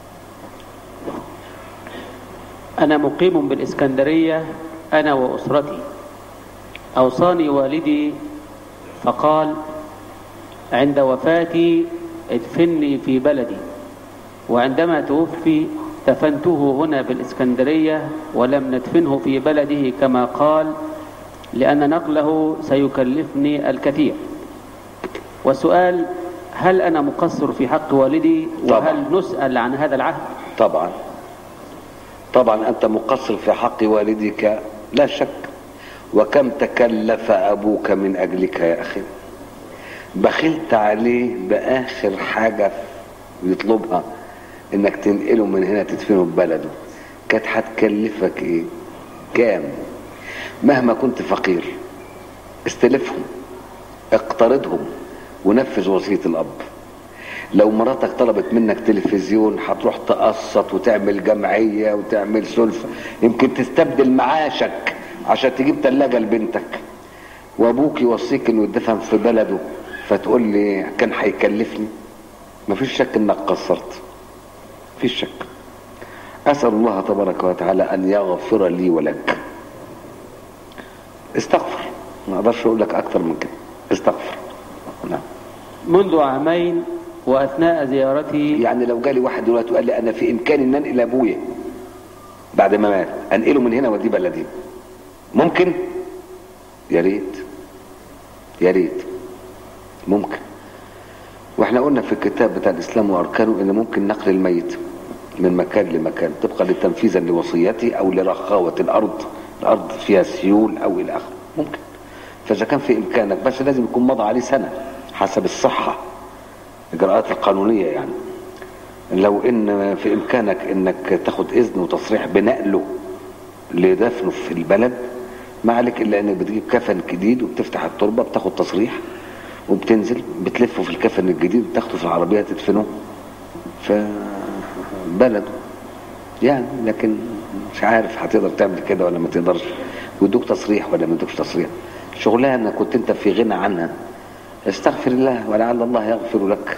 أنا مقيم بالإسكندرية أنا وأسرتي أوصاني والدي فقال عند وفاتي ادفني في بلدي وعندما توفي دفنته هنا بالإسكندرية ولم ندفنه في بلده كما قال لأن نقله سيكلفني الكثير والسؤال هل أنا مقصر في حق والدي طبعا. وهل نسأل عن هذا العهد طبعا طبعا انت مقصر في حق والدك لا شك وكم تكلف ابوك من اجلك يا اخي بخلت عليه باخر حاجه يطلبها انك تنقله من هنا تدفنه في بلده كانت هتكلفك ايه كام مهما كنت فقير استلفهم اقترضهم ونفذ وصيه الاب لو مراتك طلبت منك تلفزيون هتروح تقسط وتعمل جمعية وتعمل سلفة يمكن تستبدل معاشك عشان تجيب تلاجة لبنتك وابوك يوصيك انه يدفن في بلده فتقول لي كان هيكلفني مفيش شك انك قصرت مفيش شك اسال الله تبارك وتعالى ان يغفر لي ولك استغفر ما اقدرش اقول لك اكتر من كده استغفر نعم منذ عامين وأثناء زيارتي يعني لو جالي واحد دلوقتي وقال لي انا في امكاني ان انقل ابويا بعد ما مات انقله من هنا واديه بلدي ممكن يا ريت يا ريت ممكن واحنا قلنا في الكتاب بتاع الاسلام واركانه ان ممكن نقل الميت من مكان لمكان طبقا لتنفيذا لوصيته او لرخاوه الارض الارض فيها سيول او الى اخره ممكن فاذا كان في امكانك بس لازم يكون مضى عليه سنه حسب الصحه الاجراءات القانونيه يعني لو ان في امكانك انك تاخد اذن وتصريح بنقله لدفنه في البلد ما عليك الا انك بتجيب كفن جديد وبتفتح التربه بتاخد تصريح وبتنزل بتلفه في الكفن الجديد وتاخده في العربيه تدفنه في بلده يعني لكن مش عارف هتقدر تعمل كده ولا ما تقدرش ويدوك تصريح ولا ما يدوكش تصريح شغلانه كنت انت في غنى عنها استغفر الله ولعل الله يغفر لك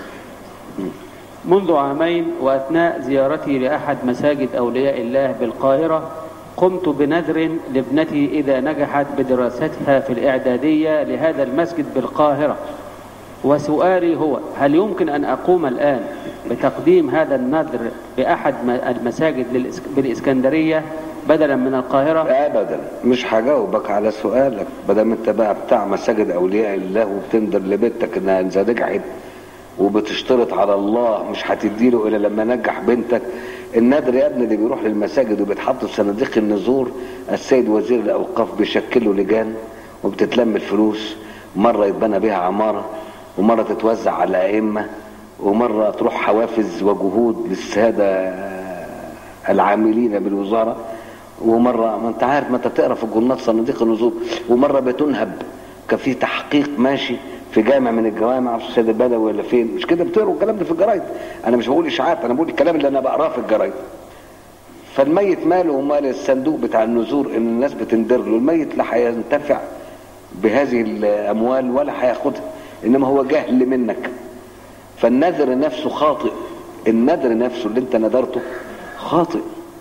منذ عامين وأثناء زيارتي لأحد مساجد أولياء الله بالقاهرة قمت بنذر لابنتي إذا نجحت بدراستها في الإعدادية لهذا المسجد بالقاهرة وسؤالي هو هل يمكن أن أقوم الآن بتقديم هذا النذر بأحد م- المساجد للإس- بالإسكندرية بدلا من القاهرة ابدا مش هجاوبك على سؤالك بدل انت بقى بتاع مساجد اولياء الله وبتندر لبنتك انها اذا نجحت وبتشترط على الله مش هتديله الا لما نجح بنتك النادر يا ابني اللي بيروح للمساجد وبيتحط في صناديق النذور السيد وزير الاوقاف بيشكله لجان وبتتلم الفلوس مره يتبنى بيها عماره ومره تتوزع على ائمه ومره تروح حوافز وجهود للساده العاملين بالوزاره ومره ما انت عارف ما انت بتقرا في الجورنال صناديق النذور ومره بتنهب كان في تحقيق ماشي في جامع من الجوامع في السيد البدوي ولا فين مش كده بتقروا الكلام ده في الجرايد انا مش بقول اشاعات انا بقول الكلام اللي انا بقراه في الجرايد فالميت ماله ومال الصندوق بتاع النذور ان الناس بتندر له الميت لا هينتفع بهذه الاموال ولا هياخدها انما هو جهل منك فالنذر نفسه خاطئ النذر نفسه اللي انت نذرته خاطئ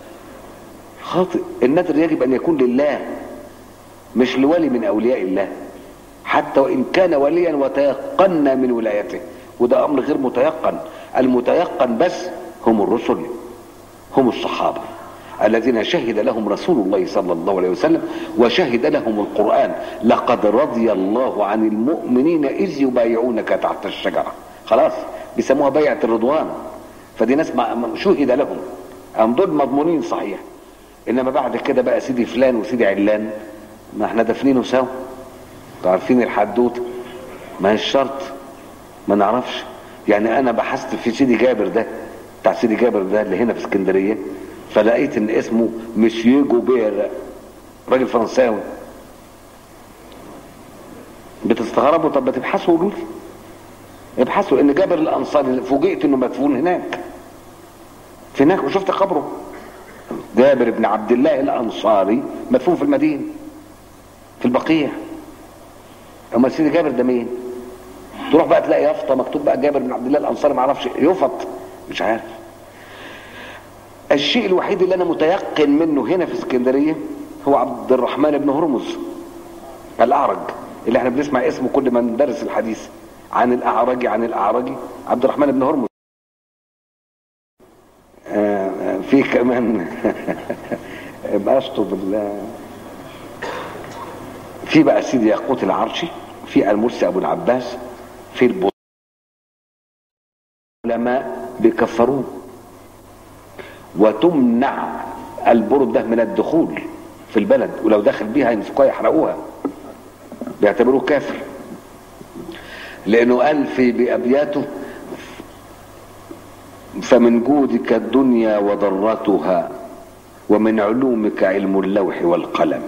خاطئ النذر يجب ان يكون لله مش لولي من اولياء الله حتى وان كان وليا وتيقنا من ولايته وده امر غير متيقن المتيقن بس هم الرسل هم الصحابه الذين شهد لهم رسول الله صلى الله عليه وسلم وشهد لهم القران لقد رضي الله عن المؤمنين اذ يبايعونك تحت الشجره خلاص بيسموها بيعه الرضوان فدي ناس مع- شهد لهم هم دول مضمونين صحيح انما بعد كده بقى سيدي فلان وسيدي علان ما احنا دافنينه سوا انتوا عارفين الحدوته ما هي الشرط ما نعرفش يعني انا بحثت في سيدي جابر ده بتاع سيدي جابر ده اللي هنا في اسكندريه فلقيت ان اسمه مسيو جوبير راجل فرنساوي تستغربوا طب ما تبحثوا وقولوا لي ابحثوا ان جابر الانصاري فوجئت انه مدفون هناك في هناك وشفت قبره جابر بن عبد الله الانصاري مدفون في المدينه في البقيع اما سيدي جابر ده مين تروح بقى تلاقي يافطه مكتوب بقى جابر بن عبد الله الانصاري ما اعرفش يفط مش عارف الشيء الوحيد اللي انا متيقن منه هنا في اسكندريه هو عبد الرحمن بن هرمز الاعرج اللي احنا بنسمع اسمه كل ما ندرس الحديث عن الاعرجي عن الاعرجي عبد الرحمن بن هرمز آه، آه، في كمان ابقى اشطب ال- في بقى سيدي ياقوت العرشي في المرسي ابو العباس في البو العلماء بيكفروه وتمنع البردة من الدخول في البلد ولو دخل بيها يمسكوها يحرقوها بيعتبروه كافر لانه قال في بابياته فمن جودك الدنيا وضرتها ومن علومك علم اللوح والقلم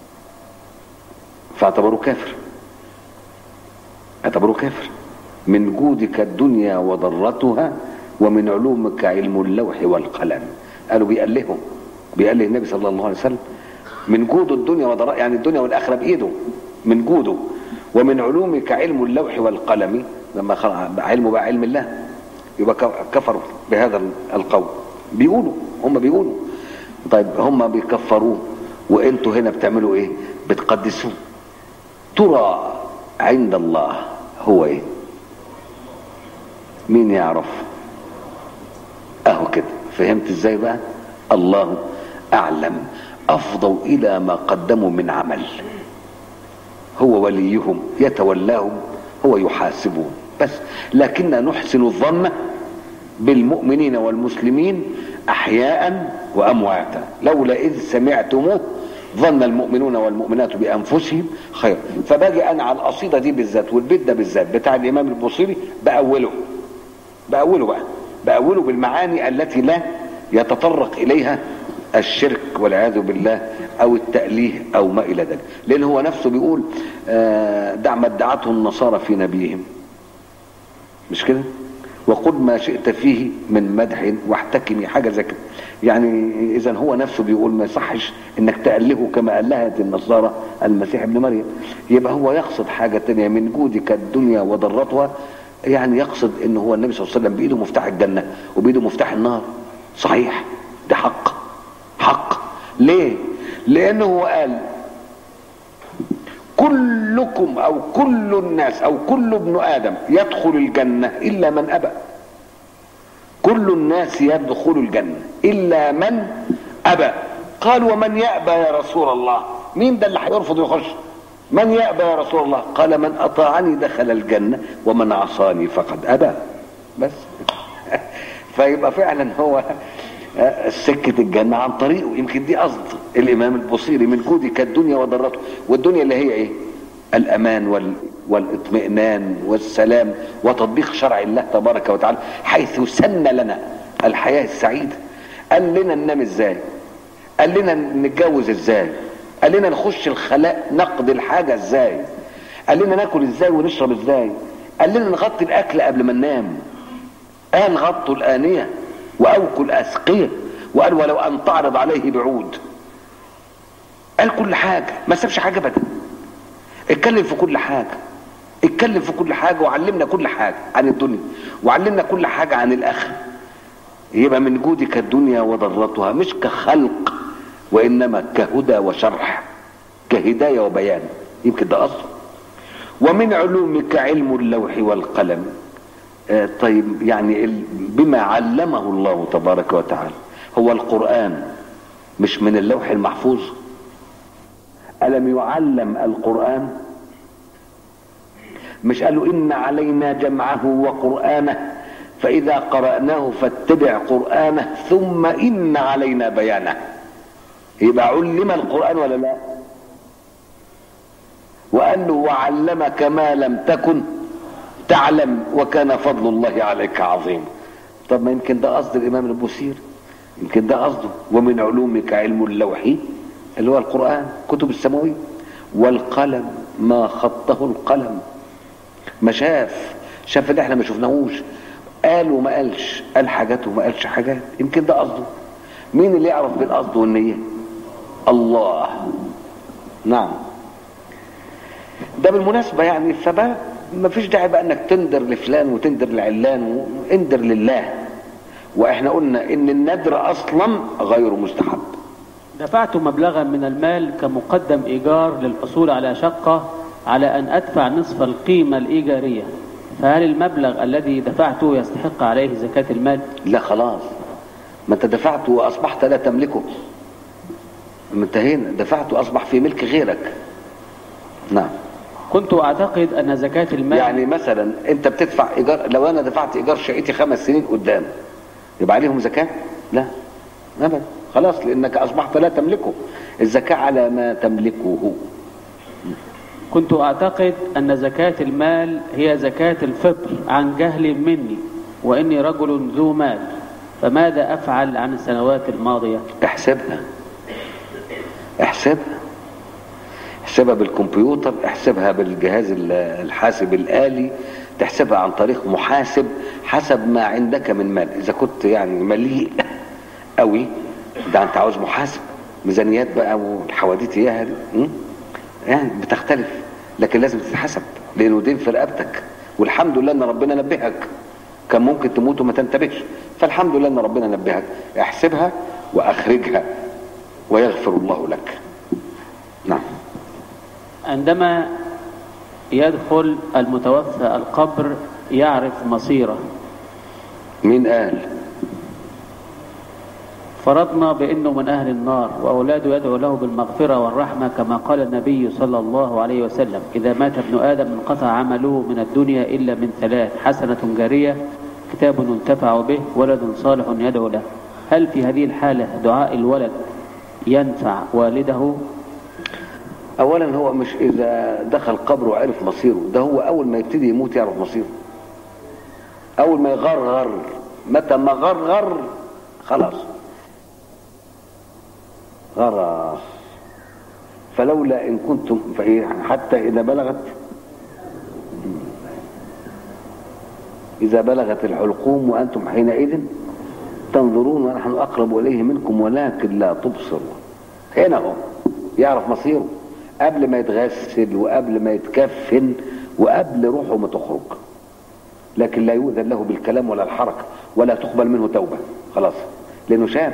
فاعتبروه كافر اعتبروه كافر من جودك الدنيا وضرتها ومن علومك علم اللوح والقلم قالوا بيألهوا بيأله النبي صلى الله عليه وسلم من جود الدنيا وضرتها يعني الدنيا والآخرة بإيده من جوده ومن علومك علم اللوح والقلم لما خلق علمه بقى علم الله يبقى ك- كفروا بهذا القول بيقولوا هم بيقولوا طيب هم بيكفروه وانتوا هنا بتعملوا ايه بتقدسوه ترى عند الله هو ايه مين يعرف اهو كده فهمت ازاي بقى الله اعلم افضوا الى ما قدموا من عمل هو وليهم يتولاهم هو يحاسبهم بس لكن نحسن الظن بالمؤمنين والمسلمين احياء وامواتا لولا اذ سمعتموه ظن المؤمنون والمؤمنات بانفسهم خير فباجي انا على القصيده دي بالذات والبيت ده بالذات بتاع الامام البوصيري باوله باوله بقى باوله بالمعاني التي لا يتطرق اليها الشرك والعياذ بالله او التأليه او ما الى ذلك لان هو نفسه بيقول آه، دع ما ادعته النصارى في نبيهم مش كده وقل ما شئت فيه من مدح واحتكمي حاجه زي كده يعني اذا هو نفسه بيقول ما يصحش انك تألهه كما ألهت النصارى المسيح ابن مريم يبقى هو يقصد حاجه تانية من جودك الدنيا وضرتها يعني يقصد ان هو النبي صلى الله عليه وسلم بايده مفتاح الجنه وبايده مفتاح النار صحيح ده حق حق ليه لانه هو قال كلكم او كل الناس او كل ابن ادم يدخل الجنه الا من ابى كل الناس يدخل الجنه الا من ابى قال ومن يابى يا رسول الله مين ده اللي هيرفض يخش من يابى يا رسول الله قال من اطاعني دخل الجنه ومن عصاني فقد ابى بس فيبقى فعلا هو سكة الجنة عن طريقه يمكن دي قصد الإمام البصيري من جودك الدنيا وضرته والدنيا اللي هي إيه الأمان وال والاطمئنان والسلام وتطبيق شرع الله تبارك وتعالى حيث سن لنا الحياة السعيدة قال لنا ننام ازاي قال لنا نتجوز ازاي قال لنا نخش الخلاء نقضي الحاجة ازاي قال لنا ناكل ازاي ونشرب ازاي قال لنا نغطي الاكل قبل ما ننام قال غطوا الآنية وأوكوا الأسقية وقال ولو أن تعرض عليه بعود قال كل حاجة ما سابش حاجة أبدا اتكلم في كل حاجة اتكلم في كل حاجة وعلمنا كل حاجة عن الدنيا وعلمنا كل حاجة عن الآخرة يبقى من جودك الدنيا وضرتها مش كخلق وإنما كهدى وشرح كهداية وبيان يمكن ده أصل ومن علومك علم اللوح والقلم آه طيب يعني ال- بما علمه الله تبارك وتعالى هو القرآن مش من اللوح المحفوظ ألم يعلم القرآن مش قالوا إن علينا جمعه وقرآنه فإذا قرأناه فاتبع قرآنه ثم إن علينا بيانه يبقى علم القرآن ولا لا وقال له وعلمك ما لم تكن تعلم وكان فضل الله عليك عظيم طب ما يمكن ده قصد الإمام البوسير يمكن ده قصده ومن علومك علم اللوح اللي هو القرآن كتب السماوية والقلم ما خطه القلم ما شاف شاف اللي احنا ما شفناهوش قال وما قالش قال حاجات وما قالش حاجات يمكن ده قصده مين اللي يعرف بالقصد والنية الله نعم ده بالمناسبة يعني فبقى ما فيش داعي بقى انك تندر لفلان وتندر لعلان واندر لله واحنا قلنا ان الندر اصلا غير مستحب دفعت مبلغا من المال كمقدم إيجار للحصول على شقة على أن أدفع نصف القيمة الإيجارية فهل المبلغ الذي دفعته يستحق عليه زكاة المال؟ لا خلاص ما انت دفعت واصبحت لا تملكه ما انتهينا دفعت واصبح في ملك غيرك نعم كنت أعتقد أن زكاة المال يعني مثلا انت بتدفع ايجار لو انا دفعت ايجار شقتي خمس سنين قدام يبقى عليهم زكاه لا ابدا خلاص لانك اصبحت لا تملكه الزكاه على ما تملكه كنت أعتقد أن زكاة المال هي زكاة الفطر عن جهل مني وإني رجل ذو مال فماذا أفعل عن السنوات الماضية؟ احسبها احسبها احسبها بالكمبيوتر احسبها بالجهاز ال- الحاسب الآلي تحسبها عن طريق محاسب حسب ما عندك من مال اذا كنت يعني مليء قوي ده انت عاوز محاسب ميزانيات بقى والحواديت اياها دي م? يعني بتختلف لكن لازم تتحسب لانه دين في رقبتك والحمد لله ان ربنا نبهك كان ممكن تموت وما تنتبهش فالحمد لله ان ربنا نبهك احسبها واخرجها ويغفر الله لك نعم عندما يدخل المتوفى القبر يعرف مصيره مين قال فرضنا بأنه من أهل النار وأولاده يدعو له بالمغفرة والرحمة كما قال النبي صلى الله عليه وسلم إذا مات ابن آدم انقطع عمله من الدنيا إلا من ثلاث حسنة جارية كتاب ينتفع به ولد صالح يدعو له هل في هذه الحالة دعاء الولد ينفع والده اولا هو مش اذا دخل قبره وعرف مصيره ده هو اول ما يبتدي يموت يعرف مصيره اول ما يغرغر متى ما غرغر خلاص غرس فلولا ان كنتم فإيه حتى اذا بلغت اذا بلغت الحلقوم وانتم حينئذ تنظرون ونحن اقرب اليه منكم ولكن لا تبصرون هنا هو يعرف مصيره قبل ما يتغسل وقبل ما يتكفن وقبل روحه ما تخرج لكن لا يؤذن له بالكلام ولا الحركة ولا تقبل منه توبة خلاص لأنه شاف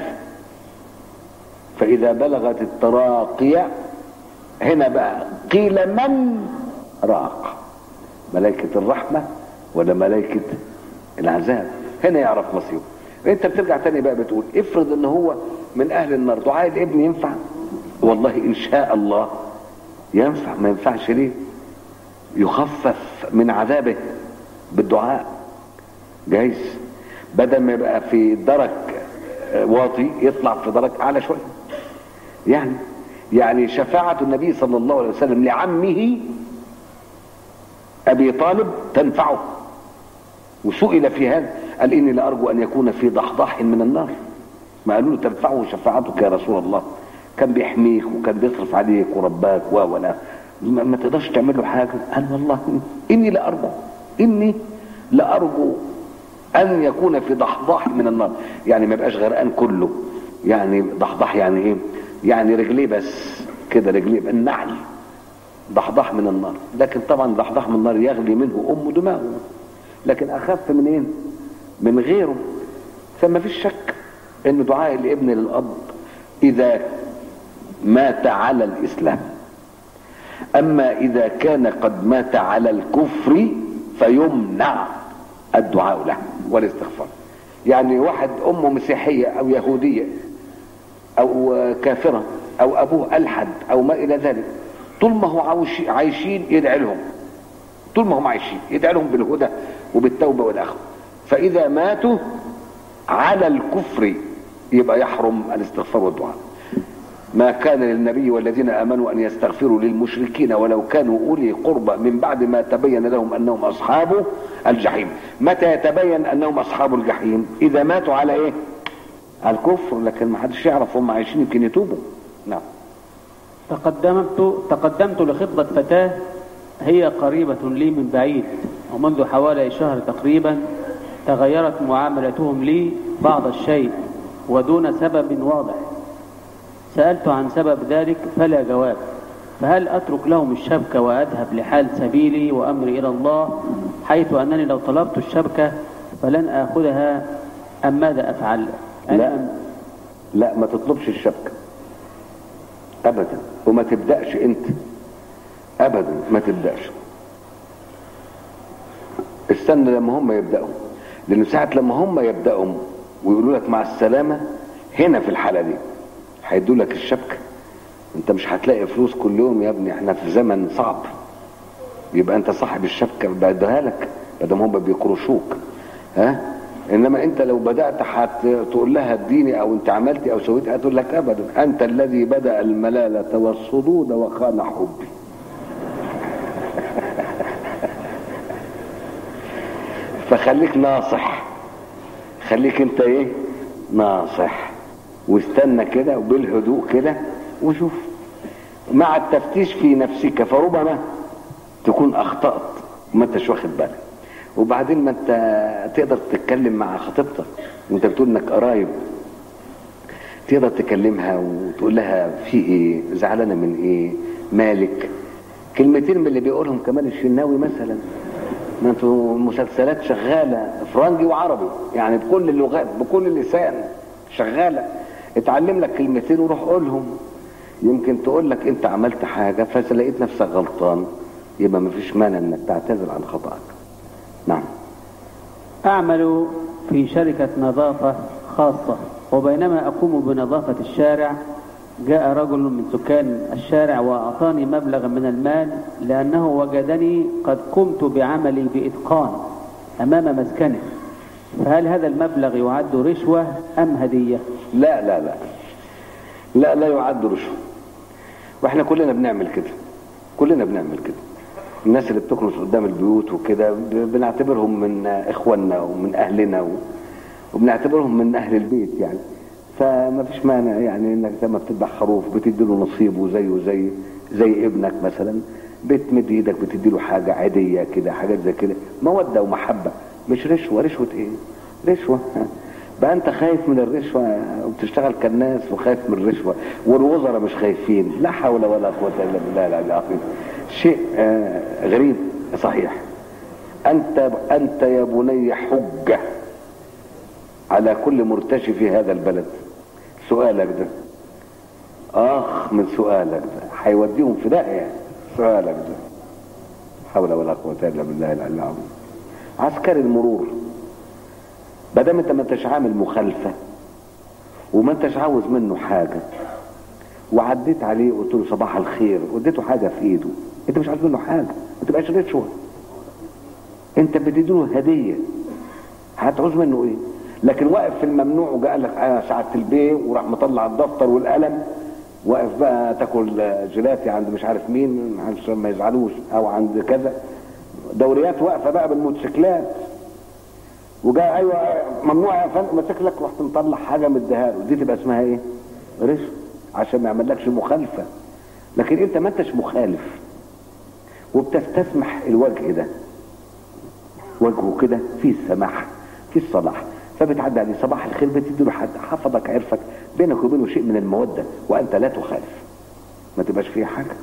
فإذا بلغت التراقية هنا بقى قيل من راق ملائكة الرحمة ولا ملائكة العذاب هنا يعرف مصيره انت بترجع تاني بقى بتقول افرض ان هو من اهل النار دعاء الابن ينفع والله ان شاء الله ينفع ما ينفعش ليه يخفف من عذابه بالدعاء جايز بدل ما يبقى في درك واطي يطلع في درك اعلى شويه يعني يعني شفاعة النبي صلى الله عليه وسلم لعمه أبي طالب تنفعه وسئل في هذا قال إني لأرجو أن يكون في ضحضاح من النار ما قالوا له تنفعه شفاعتك يا رسول الله كان بيحميك وكان بيصرف عليك ورباك و ولا ما, ما تقدرش تعمل له حاجه قال والله اني لارجو اني لارجو ان يكون في ضحضاح من النار يعني ما يبقاش غرقان كله يعني ضحضاح يعني ايه يعني رجليه بس كده رجليه النعل ضحضاح من النار لكن طبعا ضحضاح من النار يغلي منه ام دماغه لكن اخف من ايه من غيره فما فيش شك ان دعاء الابن للاب اذا مات على الاسلام اما اذا كان قد مات على الكفر فيمنع الدعاء له والاستغفار يعني واحد امه مسيحيه او يهوديه او كافره او ابوه الحد او ما الى ذلك طول ما هو عايشين يدعي لهم طول ما هم عايشين يدعي لهم بالهدى وبالتوبه والاخره فاذا ماتوا على الكفر يبقى يحرم الاستغفار والدعاء ما كان للنبي والذين امنوا ان يستغفروا للمشركين ولو كانوا اولي قربى من بعد ما تبين لهم انهم اصحاب الجحيم متى يتبين انهم اصحاب الجحيم اذا ماتوا على ايه على الكفر لكن ما حدش يعرف هم عايشين يمكن يتوبوا نعم تقدمت تقدمت لخطبة فتاة هي قريبة لي من بعيد ومنذ حوالي شهر تقريبا تغيرت معاملتهم لي بعض الشيء ودون سبب واضح سألت عن سبب ذلك فلا جواب فهل أترك لهم الشبكة وأذهب لحال سبيلي وأمري إلى الله حيث أنني لو طلبت الشبكة فلن آخذها أم ماذا أفعل لا أنا لا ما تطلبش الشبكة ابدا وما تبدأش انت ابدا ما تبدأش استنى لما هم يبدأوا لان ساعة لما هم يبدأوا ويقولوا لك مع السلامة هنا في الحالة دي هيدوا لك الشبكة انت مش هتلاقي فلوس كل يوم يا ابني احنا في زمن صعب يبقى انت صاحب الشبكة بدها لك بدل هم بيقرشوك ها انما انت لو بدأت هتقول لها اديني او انت عملتي او سويت هتقول لك ابدا انت الذي بدأ الملالة والصدود وخان حبي فخليك ناصح خليك انت ايه ناصح واستنى كده وبالهدوء كده وشوف مع التفتيش في نفسك فربما تكون اخطأت وما انتش واخد بالك وبعدين ما انت تقدر تتكلم مع خطيبتك وانت بتقول انك قرايب تقدر تكلمها وتقول لها في ايه زعلانه من ايه مالك كلمتين من اللي بيقولهم كمال الشناوي مثلا ما انتوا مسلسلات شغاله فرنجي وعربي يعني بكل اللغات بكل اللسان شغاله اتعلم لك كلمتين وروح قولهم يمكن تقول لك انت عملت حاجه فلقيت نفسك غلطان يبقى ما فيش مانع انك تعتذر عن خطأك نعم أعمل في شركة نظافة خاصة وبينما أقوم بنظافة الشارع جاء رجل من سكان الشارع وأعطاني مبلغا من المال لأنه وجدني قد قمت بعملي بإتقان أمام مسكنه فهل هذا المبلغ يعد رشوة أم هدية؟ لا لا لا لا لا يعد رشوة واحنا كلنا بنعمل كده كلنا بنعمل كده الناس اللي بتكنس قدام البيوت وكده ب- بنعتبرهم من اخواننا ومن اهلنا و- وبنعتبرهم من اهل البيت يعني فما فيش مانع يعني انك لما بتذبح خروف بتدي له نصيبه زيه زي زي ابنك مثلا بتمد ايدك بتدي له حاجه عاديه كده حاجات زي كده موده ومحبه مش رشوه رشوه ايه؟ رشوه بقى انت خايف من الرشوه وبتشتغل كالناس وخايف من الرشوه والوزراء مش خايفين لا حول ولا قوه الا بالله العلي العظيم شيء آه، غريب صحيح انت انت يا بني حجه على كل مرتشي في هذا البلد سؤالك ده اخ من سؤالك ده هيوديهم في داهيه سؤالك ده حول ولا قوه الا بالله العلي العظيم عسكري المرور ما دام انت ما انتش عامل مخالفه وما انتش عاوز منه حاجه وعديت عليه وقلت له صباح الخير واديته حاجه في ايده انت مش عايز منه حاجه ما تبقاش رشوه انت بتديله هديه هتعوز منه ايه لكن واقف في الممنوع وجاء قال لك انا سعاده البيه وراح مطلع الدفتر والقلم واقف بقى تاكل جيلاتي عند مش عارف مين عشان ما يزعلوش او عند كذا دوريات واقفه بقى بالموتوسيكلات وجاء ايوه ممنوع يا فندم مسك لك رحت مطلع حاجه مديها له دي تبقى اسمها ايه؟ رشوه عشان ما يعملكش مخالفه لكن انت ما انتش مخالف وبتستسمح الوجه ده وجهه كده فيه السماحه فيه الصلاح فبتعدي عليه صباح الخير بتدي له حد حفظك عرفك بينك وبينه شيء من الموده وانت لا تخالف ما تبقاش فيه حاجه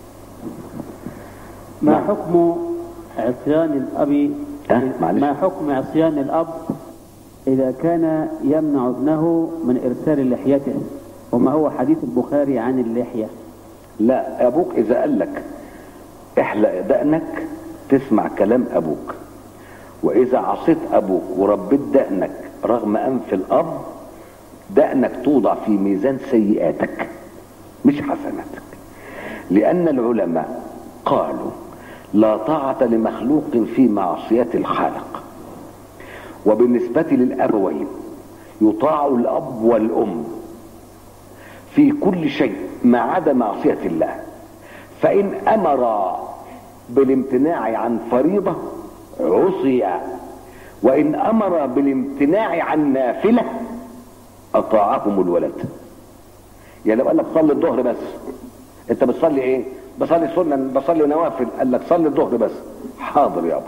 ما نعم. حكم عصيان الأب ها؟ معلش. ما حكم عصيان الأب إذا كان يمنع ابنه من إرسال لحيته وما هو حديث البخاري عن اللحية لا ابوك اذا قال لك احلق دقنك تسمع كلام ابوك واذا عصيت ابوك وربيت دقنك رغم انف الاب دقنك توضع في ميزان سيئاتك مش حسناتك لان العلماء قالوا لا طاعة لمخلوق في معصية الخالق وبالنسبة للأبوين يطاع الأب والأم في كل شيء ما عدا معصية الله فإن أمر بالامتناع عن فريضة عصي وإن أمر بالامتناع عن نافلة أطاعهم الولد يعني لو قال لك صلي الظهر بس أنت بتصلي إيه؟ بصلي سنن بصلي نوافل قال لك صلي الظهر بس حاضر يابا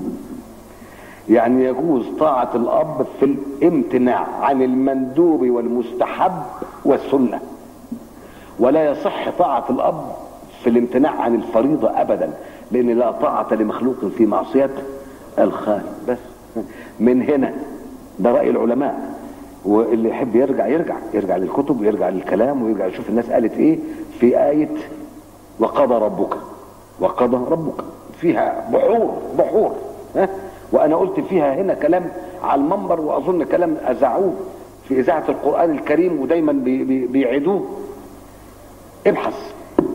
يعني يجوز طاعة الأب في الامتناع عن المندوب والمستحب والسنة ولا يصح طاعة الأب في الامتناع عن الفريضة أبدا لأن لا طاعة لمخلوق في معصية الخالق بس من هنا ده رأي العلماء واللي يحب يرجع يرجع يرجع للكتب ويرجع للكلام ويرجع يشوف الناس قالت ايه في آية وقضى ربك وقضى ربك فيها بحور بحور ها وانا قلت فيها هنا كلام على المنبر واظن كلام اذاعوه في اذاعه القران الكريم ودايما بي بي بيعيدوه ابحث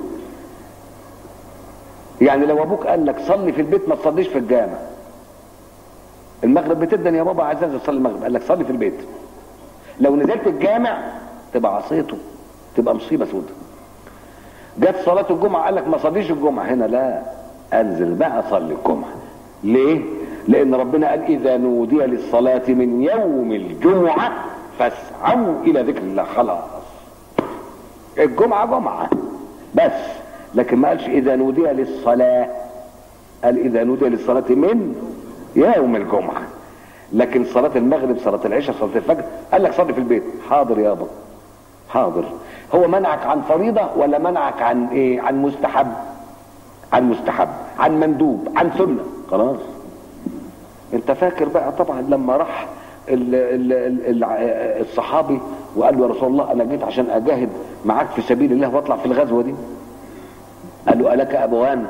يعني لو ابوك قال لك صلي في البيت ما تصليش في الجامع المغرب بتبدا يا بابا عايز انزل اصلي المغرب قال لك صلي في البيت لو نزلت الجامع تبقى عصيته تبقى مصيبه سودة جت صلاه الجمعه قال لك ما صليش الجمعه هنا لا انزل بقى صلي الجمعه ليه لان ربنا قال اذا نودي للصلاه من يوم الجمعه فاسعوا الى ذكر الله خلاص الجمعه جمعه بس لكن ما قالش اذا نودي للصلاه قال اذا نودي للصلاه من يوم الجمعه لكن صلاه المغرب صلاه العشاء صلاه الفجر قال لك صلي في البيت حاضر يابا حاضر هو منعك عن فريضه ولا منعك عن ايه عن مستحب عن مستحب عن مندوب عن سنه خلاص انت فاكر بقى طبعا لما راح ال ال ال الصحابي وقال له يا رسول الله انا جيت عشان اجاهد معاك في سبيل الله واطلع في الغزوه دي قال له الك ابوان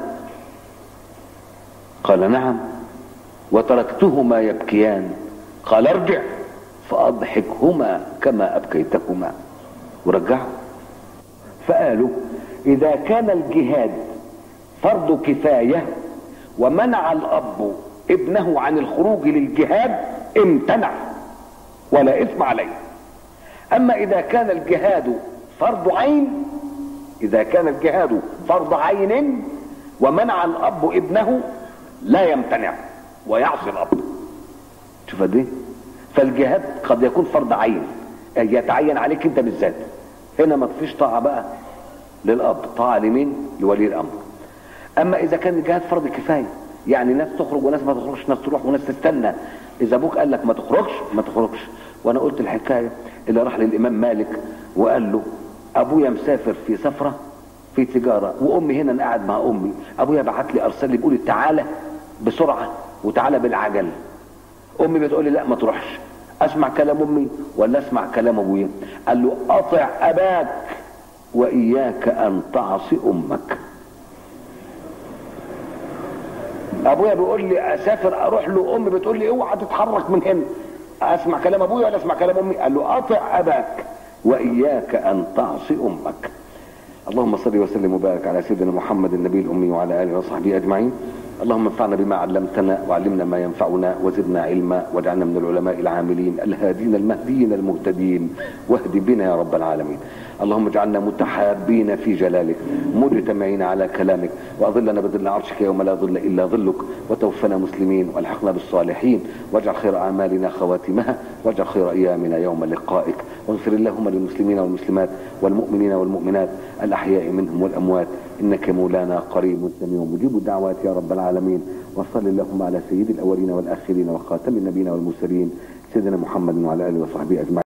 قال نعم وتركتهما يبكيان قال ارجع فاضحكهما كما ابكيتكما ورجعه فقالوا اذا كان الجهاد فرض كفايه ومنع الاب ابنه عن الخروج للجهاد امتنع ولا اثم عليه اما اذا كان الجهاد فرض عين اذا كان الجهاد فرض عين ومنع الاب ابنه لا يمتنع ويعصي الاب شوف قد ايه فالجهاد قد يكون فرض عين يتعين عليك انت بالذات هنا ما فيش طاعه بقى للاب طاعه لمين لولي الامر اما اذا كان الجهاد فرض كفايه يعني ناس تخرج وناس ما تخرجش ناس تروح وناس تستنى اذا ابوك قال لك ما تخرجش ما تخرجش وانا قلت الحكايه اللي راح للامام مالك وقال له ابويا مسافر في سفره في تجاره وامي هنا أنا قاعد مع امي ابويا بعت لي ارسل لي بيقول لي تعالى بسرعه وتعالى بالعجل امي بتقول لي لا ما تروحش اسمع كلام امي ولا اسمع كلام ابويا قال له اطع اباك واياك ان تعصي امك ابويا بيقول لي اسافر اروح له امي بتقول لي اوعى تتحرك من هنا اسمع كلام ابويا ولا اسمع كلام امي قال له اطع اباك واياك ان تعصي امك اللهم صل وسلم وبارك على سيدنا محمد النبي الامي وعلى اله وصحبه اجمعين اللهم انفعنا بما علمتنا وعلمنا ما ينفعنا وزدنا علما واجعلنا من العلماء العاملين الهادين المهديين المهتدين واهد بنا يا رب العالمين اللهم اجعلنا متحابين في جلالك مجتمعين على كلامك واظلنا بظل عرشك يوم لا ظل الا ظلك وتوفنا مسلمين والحقنا بالصالحين واجعل خير اعمالنا خواتمها واجعل خير ايامنا يوم لقائك واغفر اللهم للمسلمين والمسلمات والمؤمنين والمؤمنات الاحياء منهم والاموات انك مولانا قريب سميع مجيب الدعوات يا رب العالمين وصل اللهم على سيد الاولين والاخرين وخاتم النبيين والمرسلين سيدنا محمد وعلى اله وصحبه اجمعين